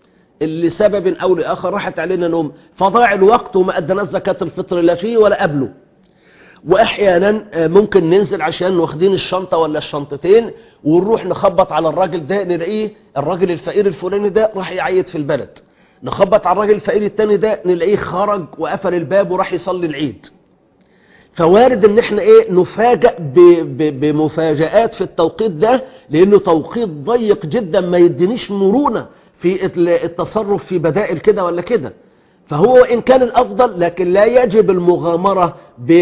لسبب أو لآخر راحت علينا نوم فضاع الوقت وما أدناش زكاة الفطر لا فيه ولا قبله واحيانا آه، ممكن ننزل عشان واخدين الشنطة ولا الشنطتين ونروح نخبط على الراجل ده نلاقيه الراجل الفقير الفلاني ده راح يعيد في البلد نخبط على الراجل الفقير التاني ده نلاقيه خرج وقفل الباب وراح يصلي العيد فوارد ان احنا ايه نفاجأ ب- ب- بمفاجآت في التوقيت ده لانه توقيت ضيق جدا ما يدينيش مرونة في ال- التصرف في بدائل كده ولا كده فهو إن كان الأفضل لكن لا يجب المغامرة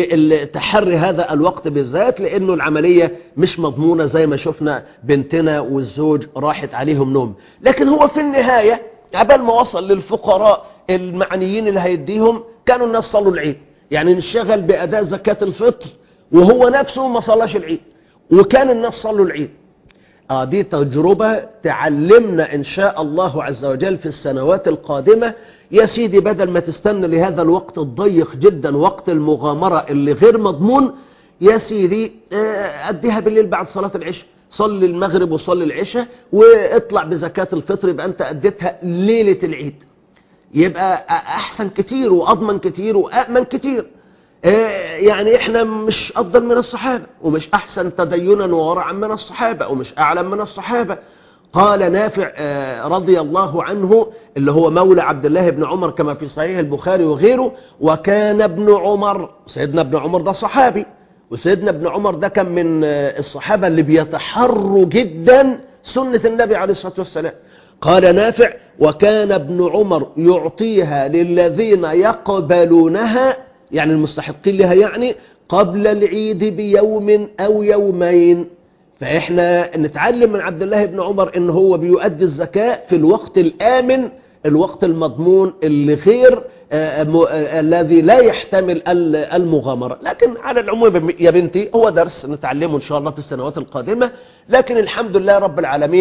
بتحري هذا الوقت بالذات لأنه العملية مش مضمونة زي ما شفنا بنتنا والزوج راحت عليهم نوم لكن هو في النهاية عبال ما وصل للفقراء المعنيين اللي هيديهم كانوا الناس صلوا العيد يعني نشغل بأداء زكاة الفطر وهو نفسه ما صلاش العيد وكان الناس صلوا العيد آه دي تجربة تعلمنا إن شاء الله عز وجل في السنوات القادمة يا سيدي بدل ما تستنى لهذا الوقت الضيق جدا وقت المغامرة اللي غير مضمون يا سيدي آه، أديها بالليل بعد صلاة العشاء صلي المغرب وصلي العشاء واطلع بزكاة الفطر يبقى أنت أديتها ليلة العيد يبقى أحسن كتير وأضمن كتير وأأمن كتير آه، يعني احنا مش افضل من الصحابة ومش احسن تدينا وورعا من الصحابة ومش اعلم من الصحابة قال نافع آه، رضي الله عنه اللي هو مولى عبد الله بن عمر كما في صحيح البخاري وغيره وكان ابن عمر سيدنا ابن عمر ده صحابي وسيدنا ابن عمر ده كان من آه، الصحابة اللي بيتحروا جدا سنة النبي عليه الصلاة والسلام قال نافع وكان ابن عمر يعطيها للذين يقبلونها يعني المستحقين لها يعني قبل العيد بيوم أو يومين فإحنا نتعلم من عبد الله بن عمر إن هو بيؤدي الزكاة في الوقت الآمن الوقت المضمون اللي غير آه، م- آه، الذي لا يحتمل ال- المغامرة لكن على العموم يا بنتي هو درس نتعلمه إن شاء الله في السنوات القادمة لكن الحمد لله رب العالمين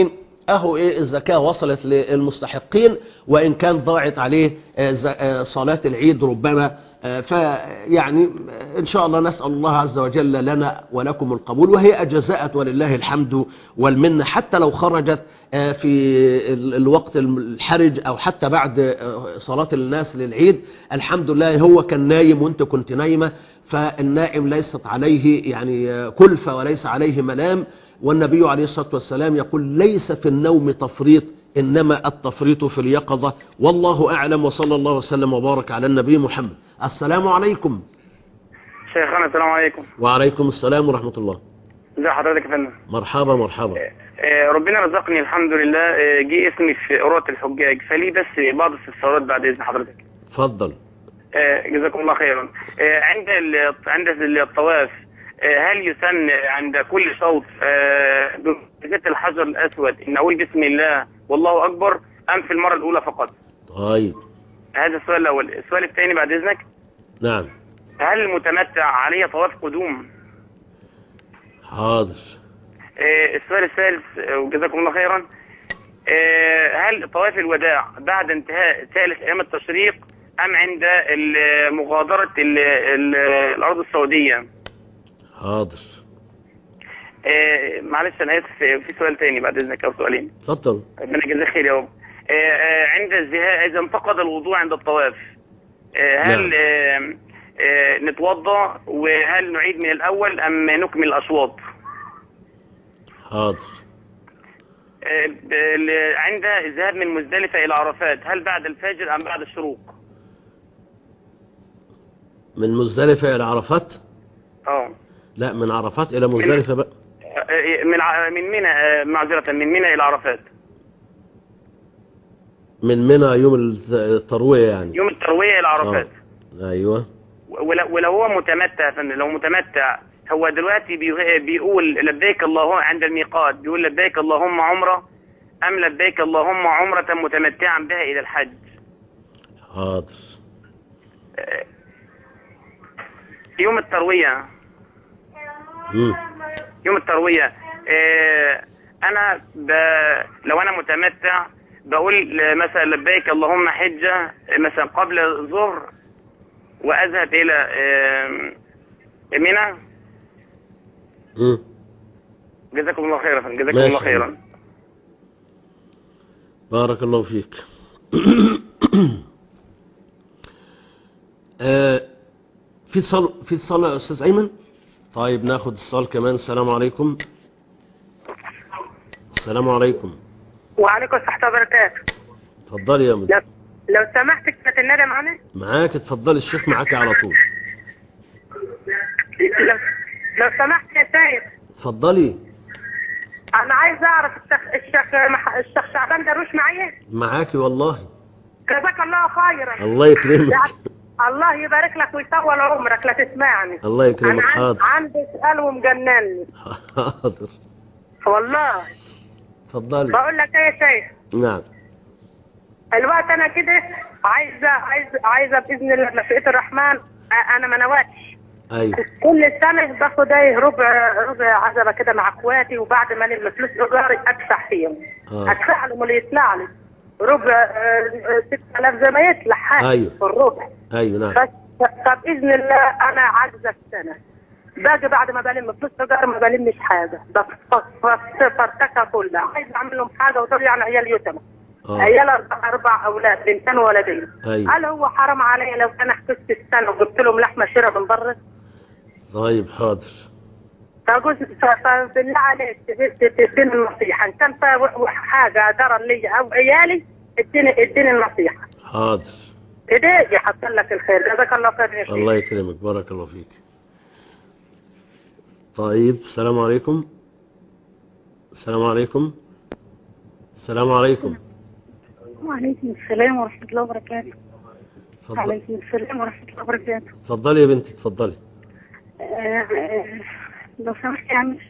اهو ايه الزكاة وصلت للمستحقين وان كان ضاعت عليه آه، ز- آه، صلاة العيد ربما آه، فيعني آه، ان شاء الله نسأل الله عز وجل لنا ولكم القبول وهي اجزاءت ولله الحمد والمنة حتى لو خرجت آه، في ال- الوقت الحرج او حتى بعد آه، صلاة الناس للعيد الحمد لله هو كان نايم وانت كنت نايمة فالنائم ليست عليه يعني آه، كلفة وليس عليه منام والنبي عليه الصلاة والسلام يقول ليس في النوم تفريط إنما التفريط في اليقظة والله أعلم وصلى الله وسلم وبارك على النبي محمد السلام عليكم شيخنا السلام عليكم وعليكم السلام ورحمة الله ازي حضرتك يا فندم مرحبا مرحبا آه، ربنا رزقني الحمد لله آه، جه اسمي في قراءة الحجاج فلي بس بعض الاستفسارات بعد اذن حضرتك اتفضل آه، جزاكم الله خيرا آه، عند ال- عند الطواف آه، هل يسن عند كل صوت آه، بمسجد الحجر الاسود ان اقول بسم الله والله اكبر ام في المره الاولى فقط طيب هذا السؤال الاول السؤال الثاني بعد اذنك نعم هل المتمتع عليه طواف قدوم حاضر آه، السؤال الثالث آه، وجزاكم الله خيرا آه، هل طواف الوداع بعد انتهاء ثالث ايام التشريق ام عند ال- مغادرة ال- ال- الارض السعودية حاضر آه، معلش انا اسف في سؤال تاني بعد اذنك او سؤالين اتفضل ربنا يجزاك خير يا رب آه، آه، عند الزهاء اذا انتقد الوضوء عند الطواف آه، هل آه، آه، نتوضا وهل نعيد من الاول ام نكمل الاشواط حاضر آه، ال- عند الذهاب من مزدلفة إلى عرفات هل بعد الفجر أم بعد الشروق؟ من مزدلفة إلى عرفات اه لا من عرفات إلى مزدلفة بقى آه، من ع- من منى آه، معذرة من منى إلى عرفات من منى يوم التروية يعني يوم التروية إلى عرفات آه. أيوة ولو, ولو هو متمتع يا فندم لو متمتع هو دلوقتي بي- بيقول لبيك اللهم عند الميقات بيقول لبيك اللهم عمرة أم لبيك اللهم عمرة متمتعا بها إلى الحج حاضر يوم التروية مم. يوم التروية آه، انا ب... لو انا متمتع بقول مثلا لبيك اللهم حجة مثلا قبل الظهر واذهب الى آه، منى مم. جزاكم الله خيرا جزاكم ماشي. الله خيرا بارك الله فيك آه، في اتصال في اتصال يا استاذ ايمن طيب ناخد اتصال كمان السلام عليكم السلام عليكم وعليكم الصحة وبركاته اتفضلي يا من لو, لو سمحت كانت الندى معانا معاك اتفضلي الشيخ معاك على طول لو, لو سمحت يا سيد اتفضلي انا عايز اعرف الشيخ الشيخ مح- الشيخ شعبان دروش معايا معاكي والله جزاك الله خيرا الله يكرمك. يعني الله يبارك لك ويطول عمرك لا تسمعني الله يكرمك انا عن- حاضر عندي سؤال ومجنني حاضر والله اتفضلي بقول لك ايه يا شيخ نعم الوقت انا كده عايزه عايزه عايزه باذن الله بمشيئه الرحمن أ- انا ما نواتش ايوه كل سنة باخد ايه ربع ربع عزبة كده مع اخواتي وبعد ما الم فلوس ايجاري ادفع فيهم آه. ادفع لهم اللي يطلع لي ربع آه، آه، 6000 زي ما يطلع حاجة أيوة. في الربع ايوه نعم بس فباذن الله انا عاجزة السنة باجي بعد ما بلم فلوس ايجار ما بلمش حاجة بس فرتكها كلها عايز اعمل لهم حاجة ودول يعني عيال يتامى آه. عيال اربع اربع اولاد بنتين وولدين أيوة. هل هو حرام عليا لو انا حبست السنة وجبت لهم لحمة شرى من بره طيب حاضر فقلت ف- فبالله عليك ت- تديني النصيحة إن كان فيها و- و- حاجة ضرر لي أو عيالي اديني اديني النصيحة حاضر كده يحصل لك الخير جزاك الله خير يا شيخ الله يكرمك بارك الله فيك طيب السلام عليكم السلام عليكم السلام عليكم وعليكم السلام ورحمة الله وبركاته اتفضل وعليكم السلام ورحمة الله وبركاته اتفضلي يا بنتي اتفضلي آه، آه، لو سمحت يا عم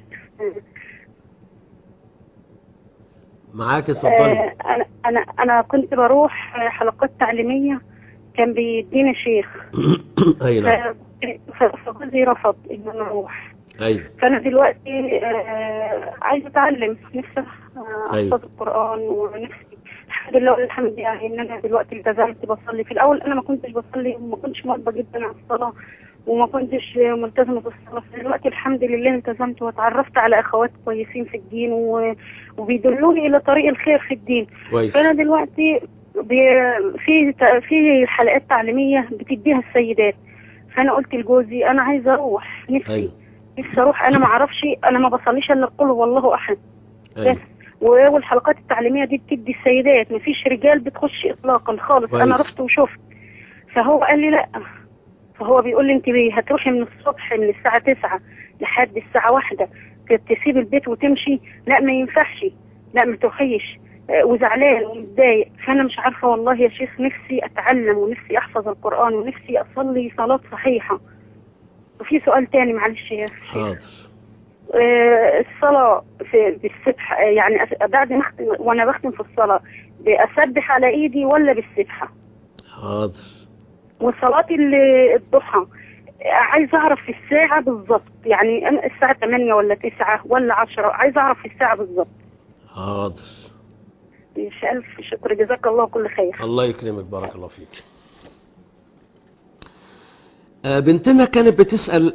معاك اتفضلي آه، أنا أنا أنا كنت بروح آه، حلقات تعليمية كان بيدينا شيخ اي نعم ف- ف- فجوزي رفض إن أنا أروح ايوه فانا دلوقتي آه عايزه اتعلم نفسي آه، أيوة. احفظ القران ونفسي الحمد لله والحمد يعني ان انا دلوقتي التزمت بصلي في الاول انا ما كنتش بصلي وما كنتش مرضى جدا على الصلاه وما كنتش ملتزمه بالصلاه دلوقتي الحمد لله التزمت واتعرفت على اخوات كويسين في الدين و... وبيدلوني الى طريق الخير في الدين كويس. فانا دلوقتي بي... في ت- في حلقات تعليميه بتديها السيدات فانا قلت لجوزي انا عايزه اروح نفسي ايوه نفسي اروح انا ما اعرفش انا ما بصليش الا قل هو الله احد ايوه بس و- والحلقات التعليميه دي بتدي السيدات مفيش رجال بتخش اطلاقا خالص كويس. انا رحت وشفت فهو قال لي لا فهو بيقول لي انت بي- هتروحي من الصبح من الساعه 9 لحد الساعه واحدة ت- تسيب البيت وتمشي لا ما ينفعش لا ما تروحيش آه، وزعلان ومتضايق فانا مش عارفه والله يا شيخ نفسي اتعلم ونفسي احفظ القران ونفسي اصلي صلاه صحيحه وفي سؤال تاني معلش يا شيخ حاضر آه، الصلاة في بالسبحة آه، يعني أس- بعد ما أختم وأنا بختم في الصلاة بأسبح على إيدي ولا بالسبحة حاضر وصلاة ال- الضحى آه، عايزة أعرف في الساعة بالظبط يعني أنا الساعة 8 ولا 9 ولا 10 عايزة أعرف في الساعة بالظبط حاضر مش ألف شكر جزاك الله كل خير الله يكرمك بارك الله فيك آه، بنتنا كانت بتسأل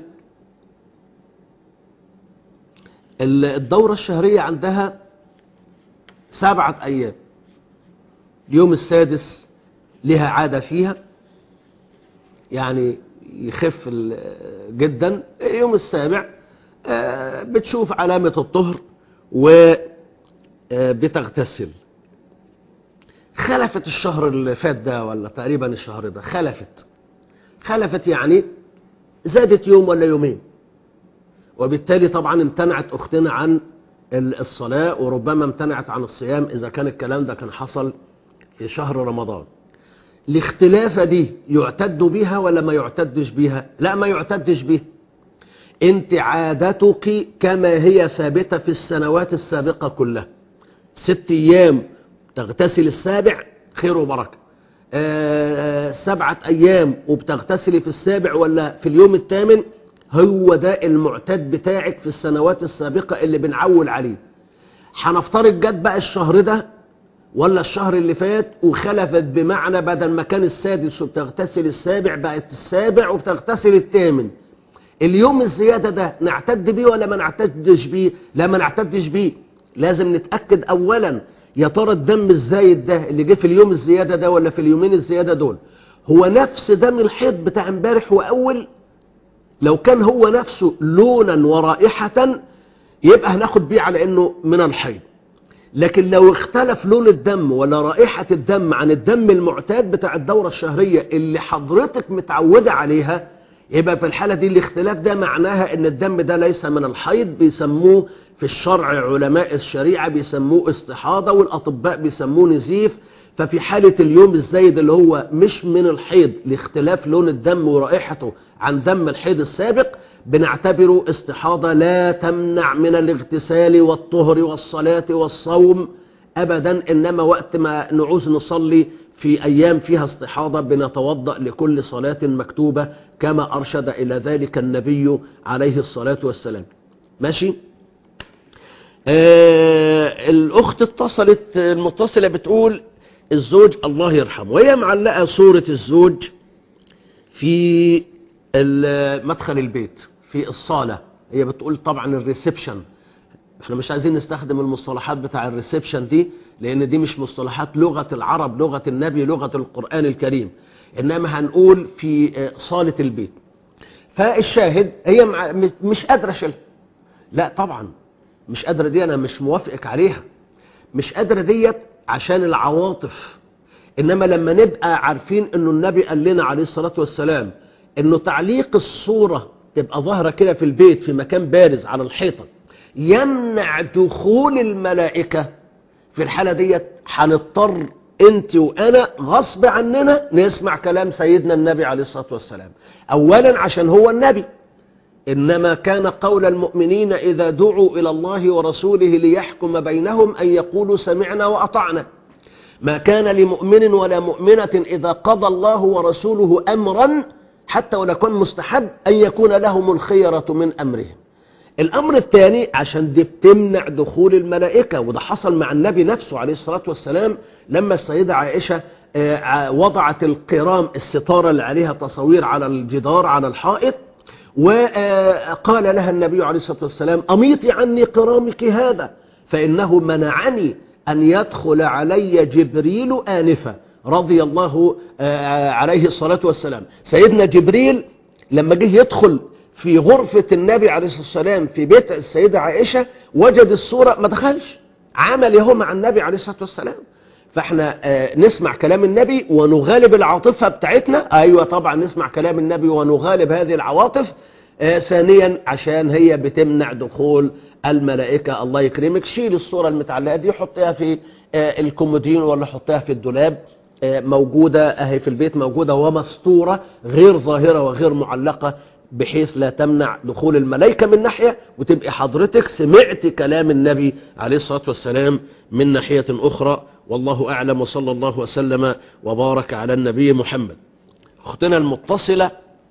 ال- الدورة الشهرية عندها سبعة أيام اليوم السادس لها عادة فيها يعني يخف ال- جدا يوم السابع آه، بتشوف علامة الطهر وبتغتسل خلفت الشهر اللي فات ده ولا تقريبا الشهر ده خلفت خلفت يعني زادت يوم ولا يومين وبالتالي طبعا امتنعت اختنا عن ال- الصلاة وربما امتنعت عن الصيام اذا كان الكلام ده كان حصل في شهر رمضان الاختلافة دي يعتد بها ولا ما يعتدش بها لا ما يعتدش بها انت عادتك كما هي ثابتة في السنوات السابقة كلها ست ايام تغتسل السابع خير وبركة آه، سبعة ايام وبتغتسلي في السابع ولا في اليوم الثامن هو ده المعتاد بتاعك في السنوات السابقة اللي بنعول عليه هنفترض جت بقى الشهر ده ولا الشهر اللي فات وخلفت بمعنى بدل ما كان السادس وبتغتسل السابع بقت السابع وبتغتسل الثامن اليوم الزيادة ده نعتد بيه ولا ما نعتدش بيه لا ما نعتدش بيه لازم نتأكد أولا يا ترى الدم الزايد ده اللي جه في اليوم الزيادة ده ولا في اليومين الزيادة دول هو نفس دم الحيض بتاع امبارح وأول لو كان هو نفسه لونا ورائحة يبقى هناخد بيه على انه من الحيض لكن لو اختلف لون الدم ولا رائحة الدم عن الدم المعتاد بتاع الدورة الشهرية اللي حضرتك متعودة عليها يبقى في الحالة دي الاختلاف ده معناها ان الدم ده ليس من الحيض بيسموه في الشرع علماء الشريعة بيسموه استحاضة والأطباء بيسموه نزيف ففي حالة اليوم الزايد اللي هو مش من الحيض لاختلاف لون الدم ورائحته عن دم الحيض السابق بنعتبره استحاضة لا تمنع من الاغتسال والطهر والصلاة والصوم أبدا إنما وقت ما نعوز نصلي في أيام فيها استحاضة بنتوضأ لكل صلاة مكتوبة كما أرشد إلى ذلك النبي عليه الصلاة والسلام ماشي آه الأخت اتصلت المتصلة بتقول الزوج الله يرحمه وهي معلقة صورة الزوج في ال- مدخل البيت في الصالة هي بتقول طبعا الريسبشن احنا مش عايزين نستخدم المصطلحات بتاع الريسبشن دي لان دي مش مصطلحات لغة العرب لغة النبي لغة القرآن الكريم انما هنقول في آه، صالة البيت فالشاهد هي مع- م- مش قادرة شيلها لا طبعا مش قادرة دي انا مش موافقك عليها مش قادرة ديت عشان العواطف انما لما نبقى عارفين انه النبي قال لنا عليه الصلاة والسلام انه تعليق الصورة تبقى ظاهرة كده في البيت في مكان بارز على الحيطة يمنع دخول الملائكة في الحالة ديت هنضطر انت وانا غصب عننا نسمع كلام سيدنا النبي عليه الصلاة والسلام اولا عشان هو النبي إنما كان قول المؤمنين إذا دعوا إلى الله ورسوله ليحكم بينهم أن يقولوا سمعنا وأطعنا ما كان لمؤمن ولا مؤمنة إذا قضى الله ورسوله أمرا حتى ولو كان مستحب أن يكون لهم الخيرة من أمرهم الامر الثاني عشان دي بتمنع دخول الملائكة وده حصل مع النبي نفسه عليه الصلاة والسلام لما السيدة عائشة آه، ع- وضعت القرام الستارة اللي عليها تصوير على الجدار على الحائط وقال لها النبي عليه الصلاة والسلام أميطي عني قرامك هذا فإنه منعني أن يدخل علي جبريل آنفا رضي الله آه، عليه الصلاة والسلام سيدنا جبريل لما جه يدخل في غرفة النبي عليه الصلاة والسلام في بيت السيدة عائشة وجد الصورة ما دخلش عمل يهو مع النبي عليه الصلاة والسلام فاحنا آه، نسمع كلام النبي ونغالب العاطفة بتاعتنا ايوه طبعا نسمع كلام النبي ونغالب هذه العواطف آه، ثانيا عشان هي بتمنع دخول الملائكة الله يكرمك شيل الصورة المتعلقة دي حطيها في آه، الكومودين ولا حطيها في الدولاب آه، موجودة اهي في البيت موجودة ومستورة غير ظاهرة وغير معلقة بحيث لا تمنع دخول الملائكة من ناحية وتبقى حضرتك سمعت كلام النبي عليه الصلاة والسلام من ناحية أخرى والله أعلم وصلى الله وسلم وبارك على النبي محمد أختنا المتصلة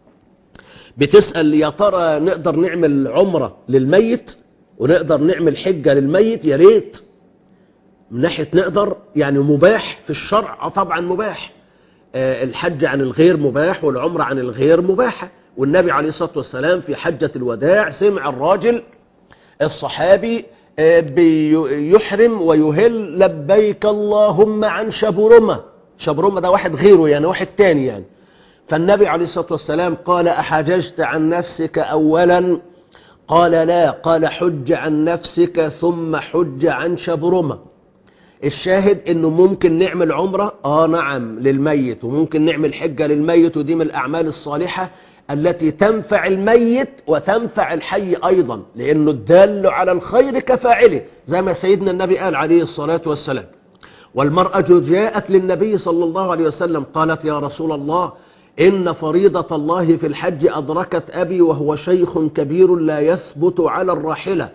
بتسأل يا ترى نقدر نعمل عمرة للميت ونقدر نعمل حجة للميت يا ريت من ناحية نقدر يعني مباح في الشرع آه طبعا مباح آه، الحج عن الغير مباح والعمرة عن الغير مباحة والنبي عليه الصلاة والسلام في حجة الوداع سمع الراجل الصحابي آه، بيحرم ويهل لبيك اللهم عن شبرمة شبرمة ده واحد غيره يعني واحد تاني يعني فالنبي عليه الصلاة والسلام قال أحججت عن نفسك أولا قال لا قال حج عن نفسك ثم حج عن شبرمة الشاهد انه ممكن نعمل عمرة اه نعم للميت وممكن نعمل حجة للميت ودي من الاعمال الصالحة التي تنفع الميت وتنفع الحي ايضا لانه الدال على الخير كفاعله زي ما سيدنا النبي قال عليه الصلاة والسلام والمرأة جاءت للنبي صلى الله عليه وسلم قالت يا رسول الله إن فريضة الله في الحج أدركت أبي وهو شيخ كبير لا يثبت على الراحلة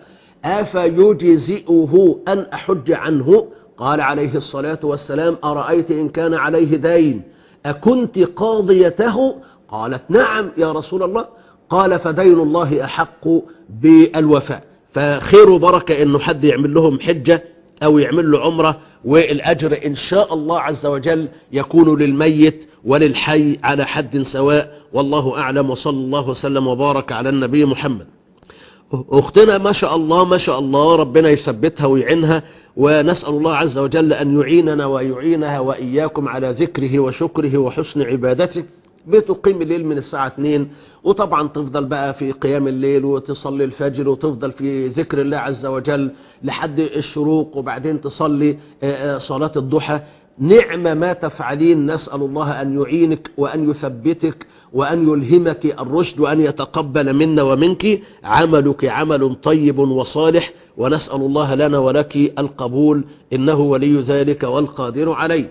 أفيجزئه أن أحج عنه قال عليه الصلاة والسلام أرأيت إن كان عليه دين أكنت قاضيته قالت نعم يا رسول الله قال فدين الله أحق بالوفاء فخير وبركة إنه حد يعمل لهم حجة أو يعمل له عمرة والأجر إن شاء الله عز وجل يكون للميت وللحي على حد سواء والله أعلم وصلى الله وسلم وبارك على النبي محمد أختنا ما شاء الله ما شاء الله ربنا يثبتها ويعينها ونسأل الله عز وجل أن يعيننا ويعينها وإياكم على ذكره وشكره وحسن عبادته بتقيم الليل من الساعة 2 وطبعا تفضل بقى في قيام الليل وتصلي الفجر وتفضل في ذكر الله عز وجل لحد الشروق وبعدين تصلي آه، آه، صلاة الضحى نعم ما تفعلين نسأل الله أن يعينك وأن يثبتك وأن يلهمك الرشد وأن يتقبل منا ومنك عملك عمل طيب وصالح ونسأل الله لنا ولك القبول إنه ولي ذلك والقادر عليه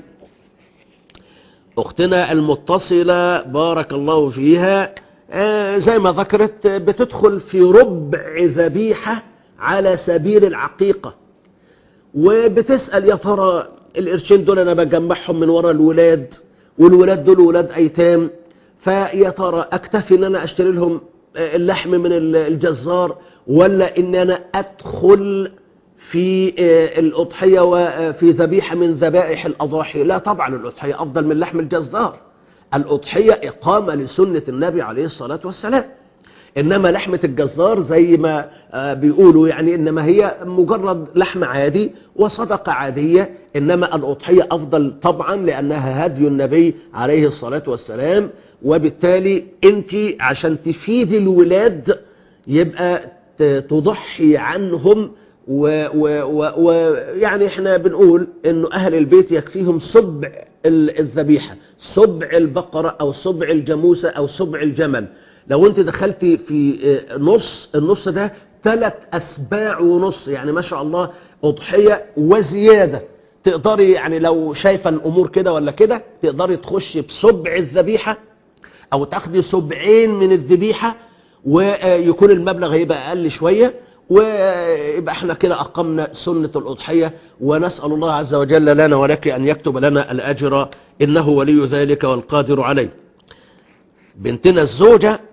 أختنا المتصلة بارك الله فيها آه، زي ما ذكرت آه، بتدخل في ربع ذبيحة على سبيل العقيقة وبتسأل يا ترى القرشين دول أنا بجمعهم من ورا الولاد والولاد دول ولاد أيتام فيا ترى أكتفي أن أنا أشتري لهم آه، اللحم من ال- الجزار ولا أن أنا أدخل في آه، الأضحية وفي ذبيحة من ذبائح الأضاحي لا طبعا الأضحية أفضل من لحم الجزار الأضحية إقامة لسنة النبي عليه الصلاة والسلام إنما لحمة الجزار زي ما آه، بيقولوا يعني إنما هي مجرد لحم عادي وصدقة عادية إنما الأضحية أفضل طبعا لأنها هدي النبي عليه الصلاة والسلام وبالتالي أنت عشان تفيد الولاد يبقى ت- تضحي عنهم ويعني و و و يعني احنا بنقول انه اهل البيت يكفيهم سبع ال- الذبيحة سبع البقرة او سبع الجاموسة او سبع الجمل لو انت دخلتي في اه، نص النص ده ثلاث اسباع ونص يعني ما شاء الله اضحية وزيادة تقدري يعني لو شايفة الامور كده ولا كده تقدري تخشي بسبع الذبيحة او تاخدي سبعين من الذبيحة ويكون المبلغ هيبقى اقل شوية ويبقى احنا كده اقمنا سنة الاضحية ونسأل الله عز وجل لنا ولك ان يكتب لنا الاجر انه ولي ذلك والقادر عليه بنتنا الزوجة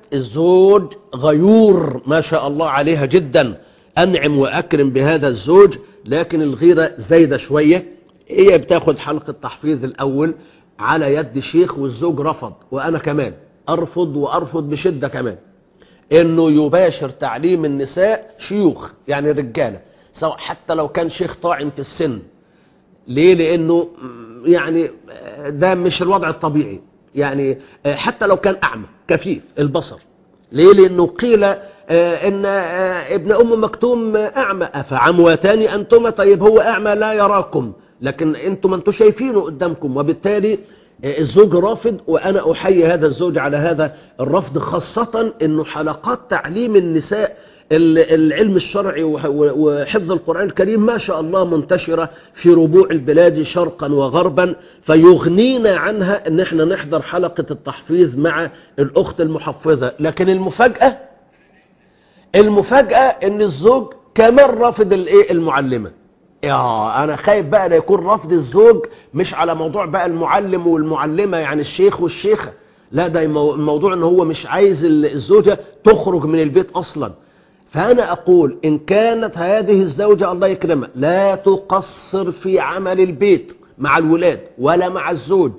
الزوج غيور ما شاء الله عليها جدا أنعم وأكرم بهذا الزوج لكن الغيرة زايدة شوية هي بتاخد حلقة تحفيظ الأول على يد شيخ والزوج رفض وأنا كمان أرفض وأرفض بشدة كمان انه يباشر تعليم النساء شيوخ يعني رجاله سواء حتى لو كان شيخ طاعن في السن ليه لانه م، يعني آه، ده مش الوضع الطبيعي يعني آه، حتى لو كان اعمى كفيف البصر ليه لانه قيل آه، ان آه، ابن ام مكتوم آه، اعمى افعمواتان انتما طيب هو اعمى لا يراكم لكن انتم انتم شايفينه قدامكم وبالتالي الزوج رافض وانا احيي هذا الزوج على هذا الرفض خاصة انه حلقات تعليم النساء ال- العلم الشرعي وح- وحفظ القرآن الكريم ما شاء الله منتشرة في ربوع البلاد شرقا وغربا فيغنينا عنها ان احنا نحضر حلقة التحفيظ مع الاخت المحفظة لكن المفاجأة المفاجأة ان الزوج كمان رافض الايه المعلمة يا انا خايف بقى لا يكون رفض الزوج مش على موضوع بقى المعلم والمعلمة يعني الشيخ والشيخة لا ده المو- الموضوع ان هو مش عايز ال- الزوجة تخرج من البيت اصلا فانا اقول ان كانت هذه الزوجة الله يكرمها لا تقصر في عمل البيت مع الولاد ولا مع الزوج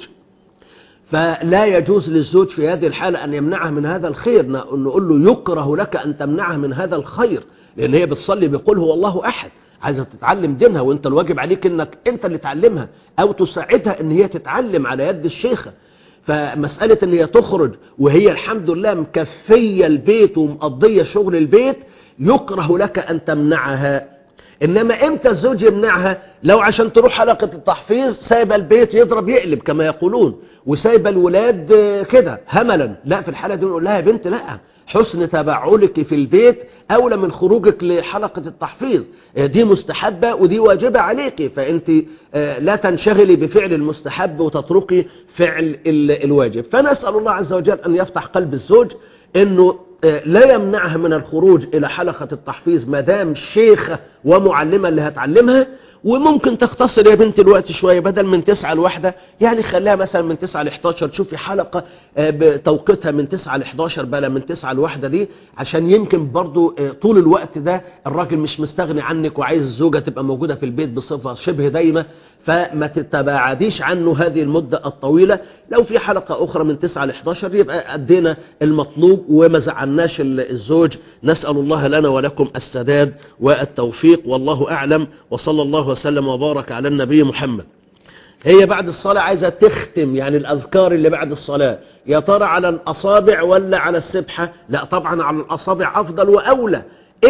فلا يجوز للزوج في هذه الحالة أن يمنعها من هذا الخير ن- نقول له يكره لك أن تمنعها من هذا الخير لأن هي بتصلي بيقول هو الله أحد عايزة تتعلم دينها وانت الواجب عليك انك انت اللي تعلمها او تساعدها ان هي تتعلم على يد الشيخة فمسألة ان هي تخرج وهي الحمد لله مكفية البيت ومقضية شغل البيت يكره لك ان تمنعها انما امتى الزوج يمنعها لو عشان تروح حلقة التحفيظ سايبه البيت يضرب يقلب كما يقولون وسايبه الولاد آه، كده هملا لا في الحالة دي نقول لها يا بنت لا حسن تبعلك في البيت اولى من خروجك لحلقة التحفيظ آه، دي مستحبة ودي واجبة عليك فانت آه، لا تنشغلي بفعل المستحب وتتركي فعل ال- الواجب فنسأل الله عز وجل ان يفتح قلب الزوج انه آه، لا يمنعها من الخروج الى حلقة التحفيظ ما دام شيخة ومعلمة اللي هتعلمها وممكن تختصر يا بنت الوقت شوية بدل من تسعة لواحدة يعني خليها مثلا من تسعة لحداشر تشوفي حلقة آه، بتوقيتها من تسعة لحداشر بلا من تسعة لواحدة دي عشان يمكن برضو آه، طول الوقت ده الراجل مش مستغني عنك وعايز الزوجة تبقى موجودة في البيت بصفة شبه دايمة فما تتباعديش عنه هذه المدة الطويلة لو في حلقة أخرى من 9 ل 11 يبقى أدينا المطلوب وما زعلناش ال- الزوج نسأل الله لنا ولكم السداد والتوفيق والله أعلم وصلى الله وسلم وبارك على النبي محمد هي بعد الصلاة عايزة تختم يعني الأذكار اللي بعد الصلاة يا ترى على الأصابع ولا على السبحة لا طبعا على الأصابع أفضل وأولى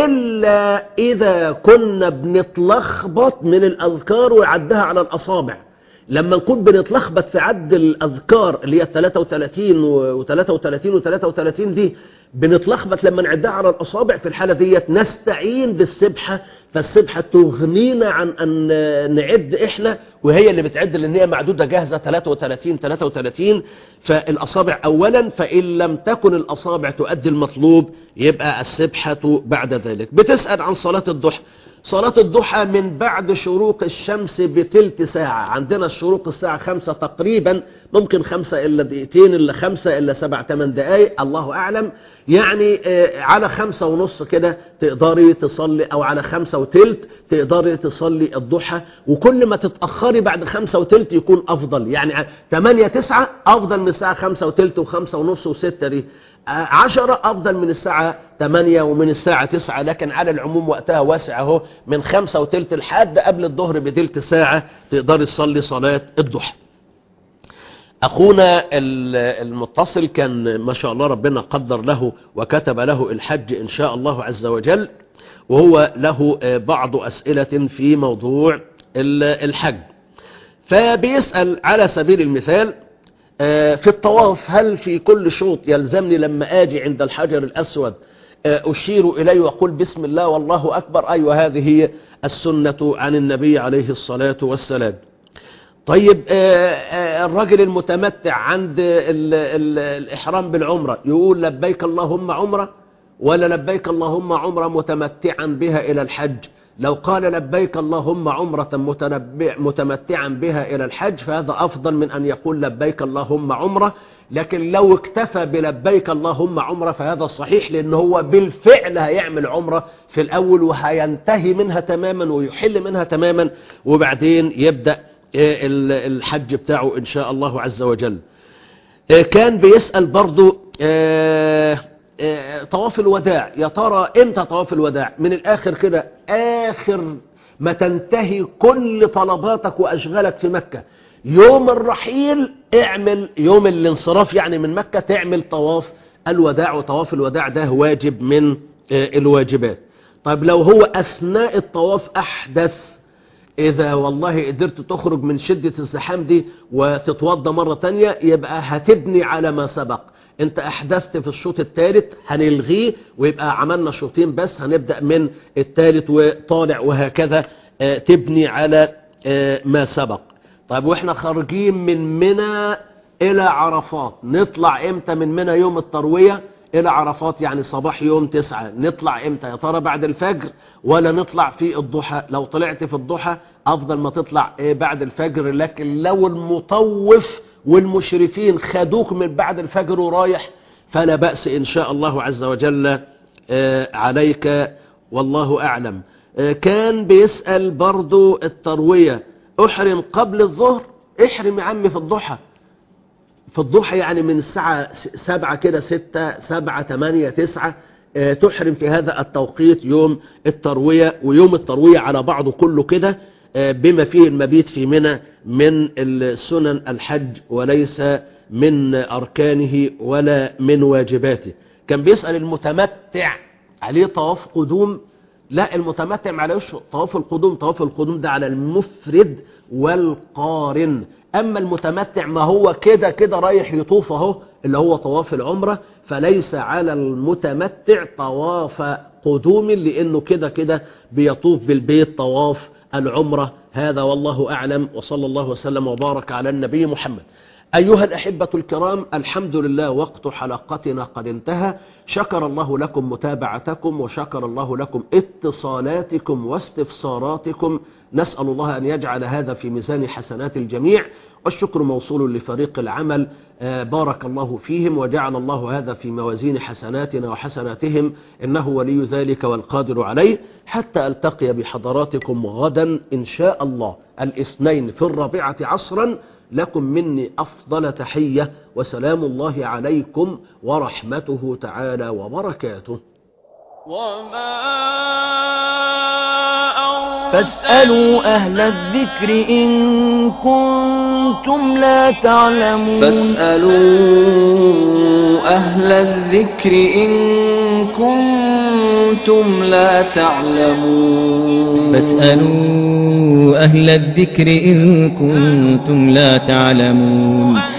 إلا إذا كنا بنتلخبط من الأذكار وعدها على الأصابع لما نكون بنتلخبط في عد الأذكار اللي هي 33 و 33 و 33 دي بنتلخبط لما نعدها على الأصابع في الحالة ديت نستعين بالسبحة فالسبحة تغنينا عن أن نعد إحنا وهي اللي بتعد لأن هي معدودة جاهزة 33 33 فالأصابع أولا فإن لم تكن الأصابع تؤدي المطلوب يبقى السبحة بعد ذلك بتسأل عن صلاة الضحى صلاة الضحى من بعد شروق الشمس بتلت ساعة عندنا الشروق الساعة خمسة تقريبا ممكن خمسة إلا دقيقتين إلا خمسة إلا سبع تمن دقايق الله أعلم يعني آه، على خمسة ونص كده تقدري تصلي أو على خمسة وتلت تقدري تصلي الضحى وكل ما تتأخري بعد خمسة وتلت يكون أفضل يعني ع- تمانية تسعة أفضل من الساعة خمسة وتلت وخمسة ونص وستة دي آه، عشرة أفضل من الساعة تمانية ومن الساعة تسعة لكن على العموم وقتها واسع اهو من خمسة وتلت لحد قبل الظهر بتلت ساعة تقدري تصلي صلاة الضحى أخونا ال- المتصل كان ما شاء الله ربنا قدر له وكتب له الحج إن شاء الله عز وجل وهو له آه، بعض أسئلة في موضوع ال- الحج فبيسأل على سبيل المثال آه، في الطواف هل في كل شوط يلزمني لما آجي عند الحجر الأسود آه، أشير إليه وأقول بسم الله والله أكبر أيوة هذه هي السنة عن النبي عليه الصلاة والسلام طيب آه، آه، الراجل المتمتع عند ال ال الإحرام بالعمرة يقول لبيك اللهم عمرة ولا لبيك اللهم عمرة متمتعا بها إلى الحج لو قال لبيك اللهم عمرة متنبع متمتعا بها إلى الحج فهذا أفضل من أن يقول لبيك اللهم عمرة لكن لو اكتفى بلبيك اللهم عمرة فهذا صحيح لأنه هو بالفعل هيعمل عمرة في الأول وهينتهي منها تماما ويحل منها تماما وبعدين يبدأ آه، ال- الحج بتاعه إن شاء الله عز وجل آه، كان بيسأل برضو آه، آه، طواف الوداع يا ترى امتى طواف الوداع من الاخر كده اخر ما تنتهي كل طلباتك واشغالك في مكة يوم الرحيل اعمل يوم الانصراف يعني من مكة تعمل طواف الوداع وطواف الوداع ده واجب من آه، الواجبات طيب لو هو اثناء الطواف احدث إذا والله قدرت تخرج من شدة الزحام دي وتتوضى مرة تانية يبقى هتبني على ما سبق انت احدثت في الشوط الثالث هنلغيه ويبقى عملنا شوطين بس هنبدأ من الثالث وطالع وهكذا آه، تبني على آه، ما سبق طيب واحنا خارجين من منى الى عرفات نطلع امتى من منى يوم التروية الى عرفات يعني صباح يوم تسعة نطلع امتى يا ترى بعد الفجر ولا نطلع في الضحى لو طلعت في الضحى افضل ما تطلع إيه بعد الفجر لكن لو المطوف والمشرفين خدوك من بعد الفجر ورايح فلا بأس ان شاء الله عز وجل آه، عليك والله اعلم آه، كان بيسأل برضو التروية احرم قبل الظهر احرم يا عمي في الضحى في الضحى يعني من الساعة س- سبعة كده ستة سبعة تمانية تسعة آه، تحرم في هذا التوقيت يوم التروية ويوم التروية على بعضه كله كده آه، بما فيه المبيت في منى من السنن الحج وليس من أركانه ولا من واجباته كان بيسأل المتمتع عليه طواف قدوم لا المتمتع ما عليهوش طواف القدوم طواف القدوم ده على المفرد والقارن اما المتمتع ما هو كده كده رايح يطوف اهو اللي هو طواف العمرة فليس على المتمتع طواف قدوم لانه كده كده بيطوف بالبيت طواف العمرة هذا والله اعلم وصلى الله وسلم وبارك على النبي محمد أيها الأحبة الكرام الحمد لله وقت حلقتنا قد انتهى شكر الله لكم متابعتكم وشكر الله لكم اتصالاتكم واستفساراتكم نسأل الله أن يجعل هذا في ميزان حسنات الجميع والشكر موصول لفريق العمل آه، بارك الله فيهم وجعل الله هذا في موازين حسناتنا وحسناتهم إنه ولي ذلك والقادر عليه حتى ألتقي بحضراتكم غدا إن شاء الله الاثنين في الرابعة عصرا لكم مني أفضل تحية وسلام الله عليكم ورحمته تعالى وبركاته فاسألوا أهل الذكر إن كنتم لا تعلمون فاسألوا أهل الذكر إن كنتم لا تعلمون فاسألوا أهل الذكر إن كنتم لا تعلمون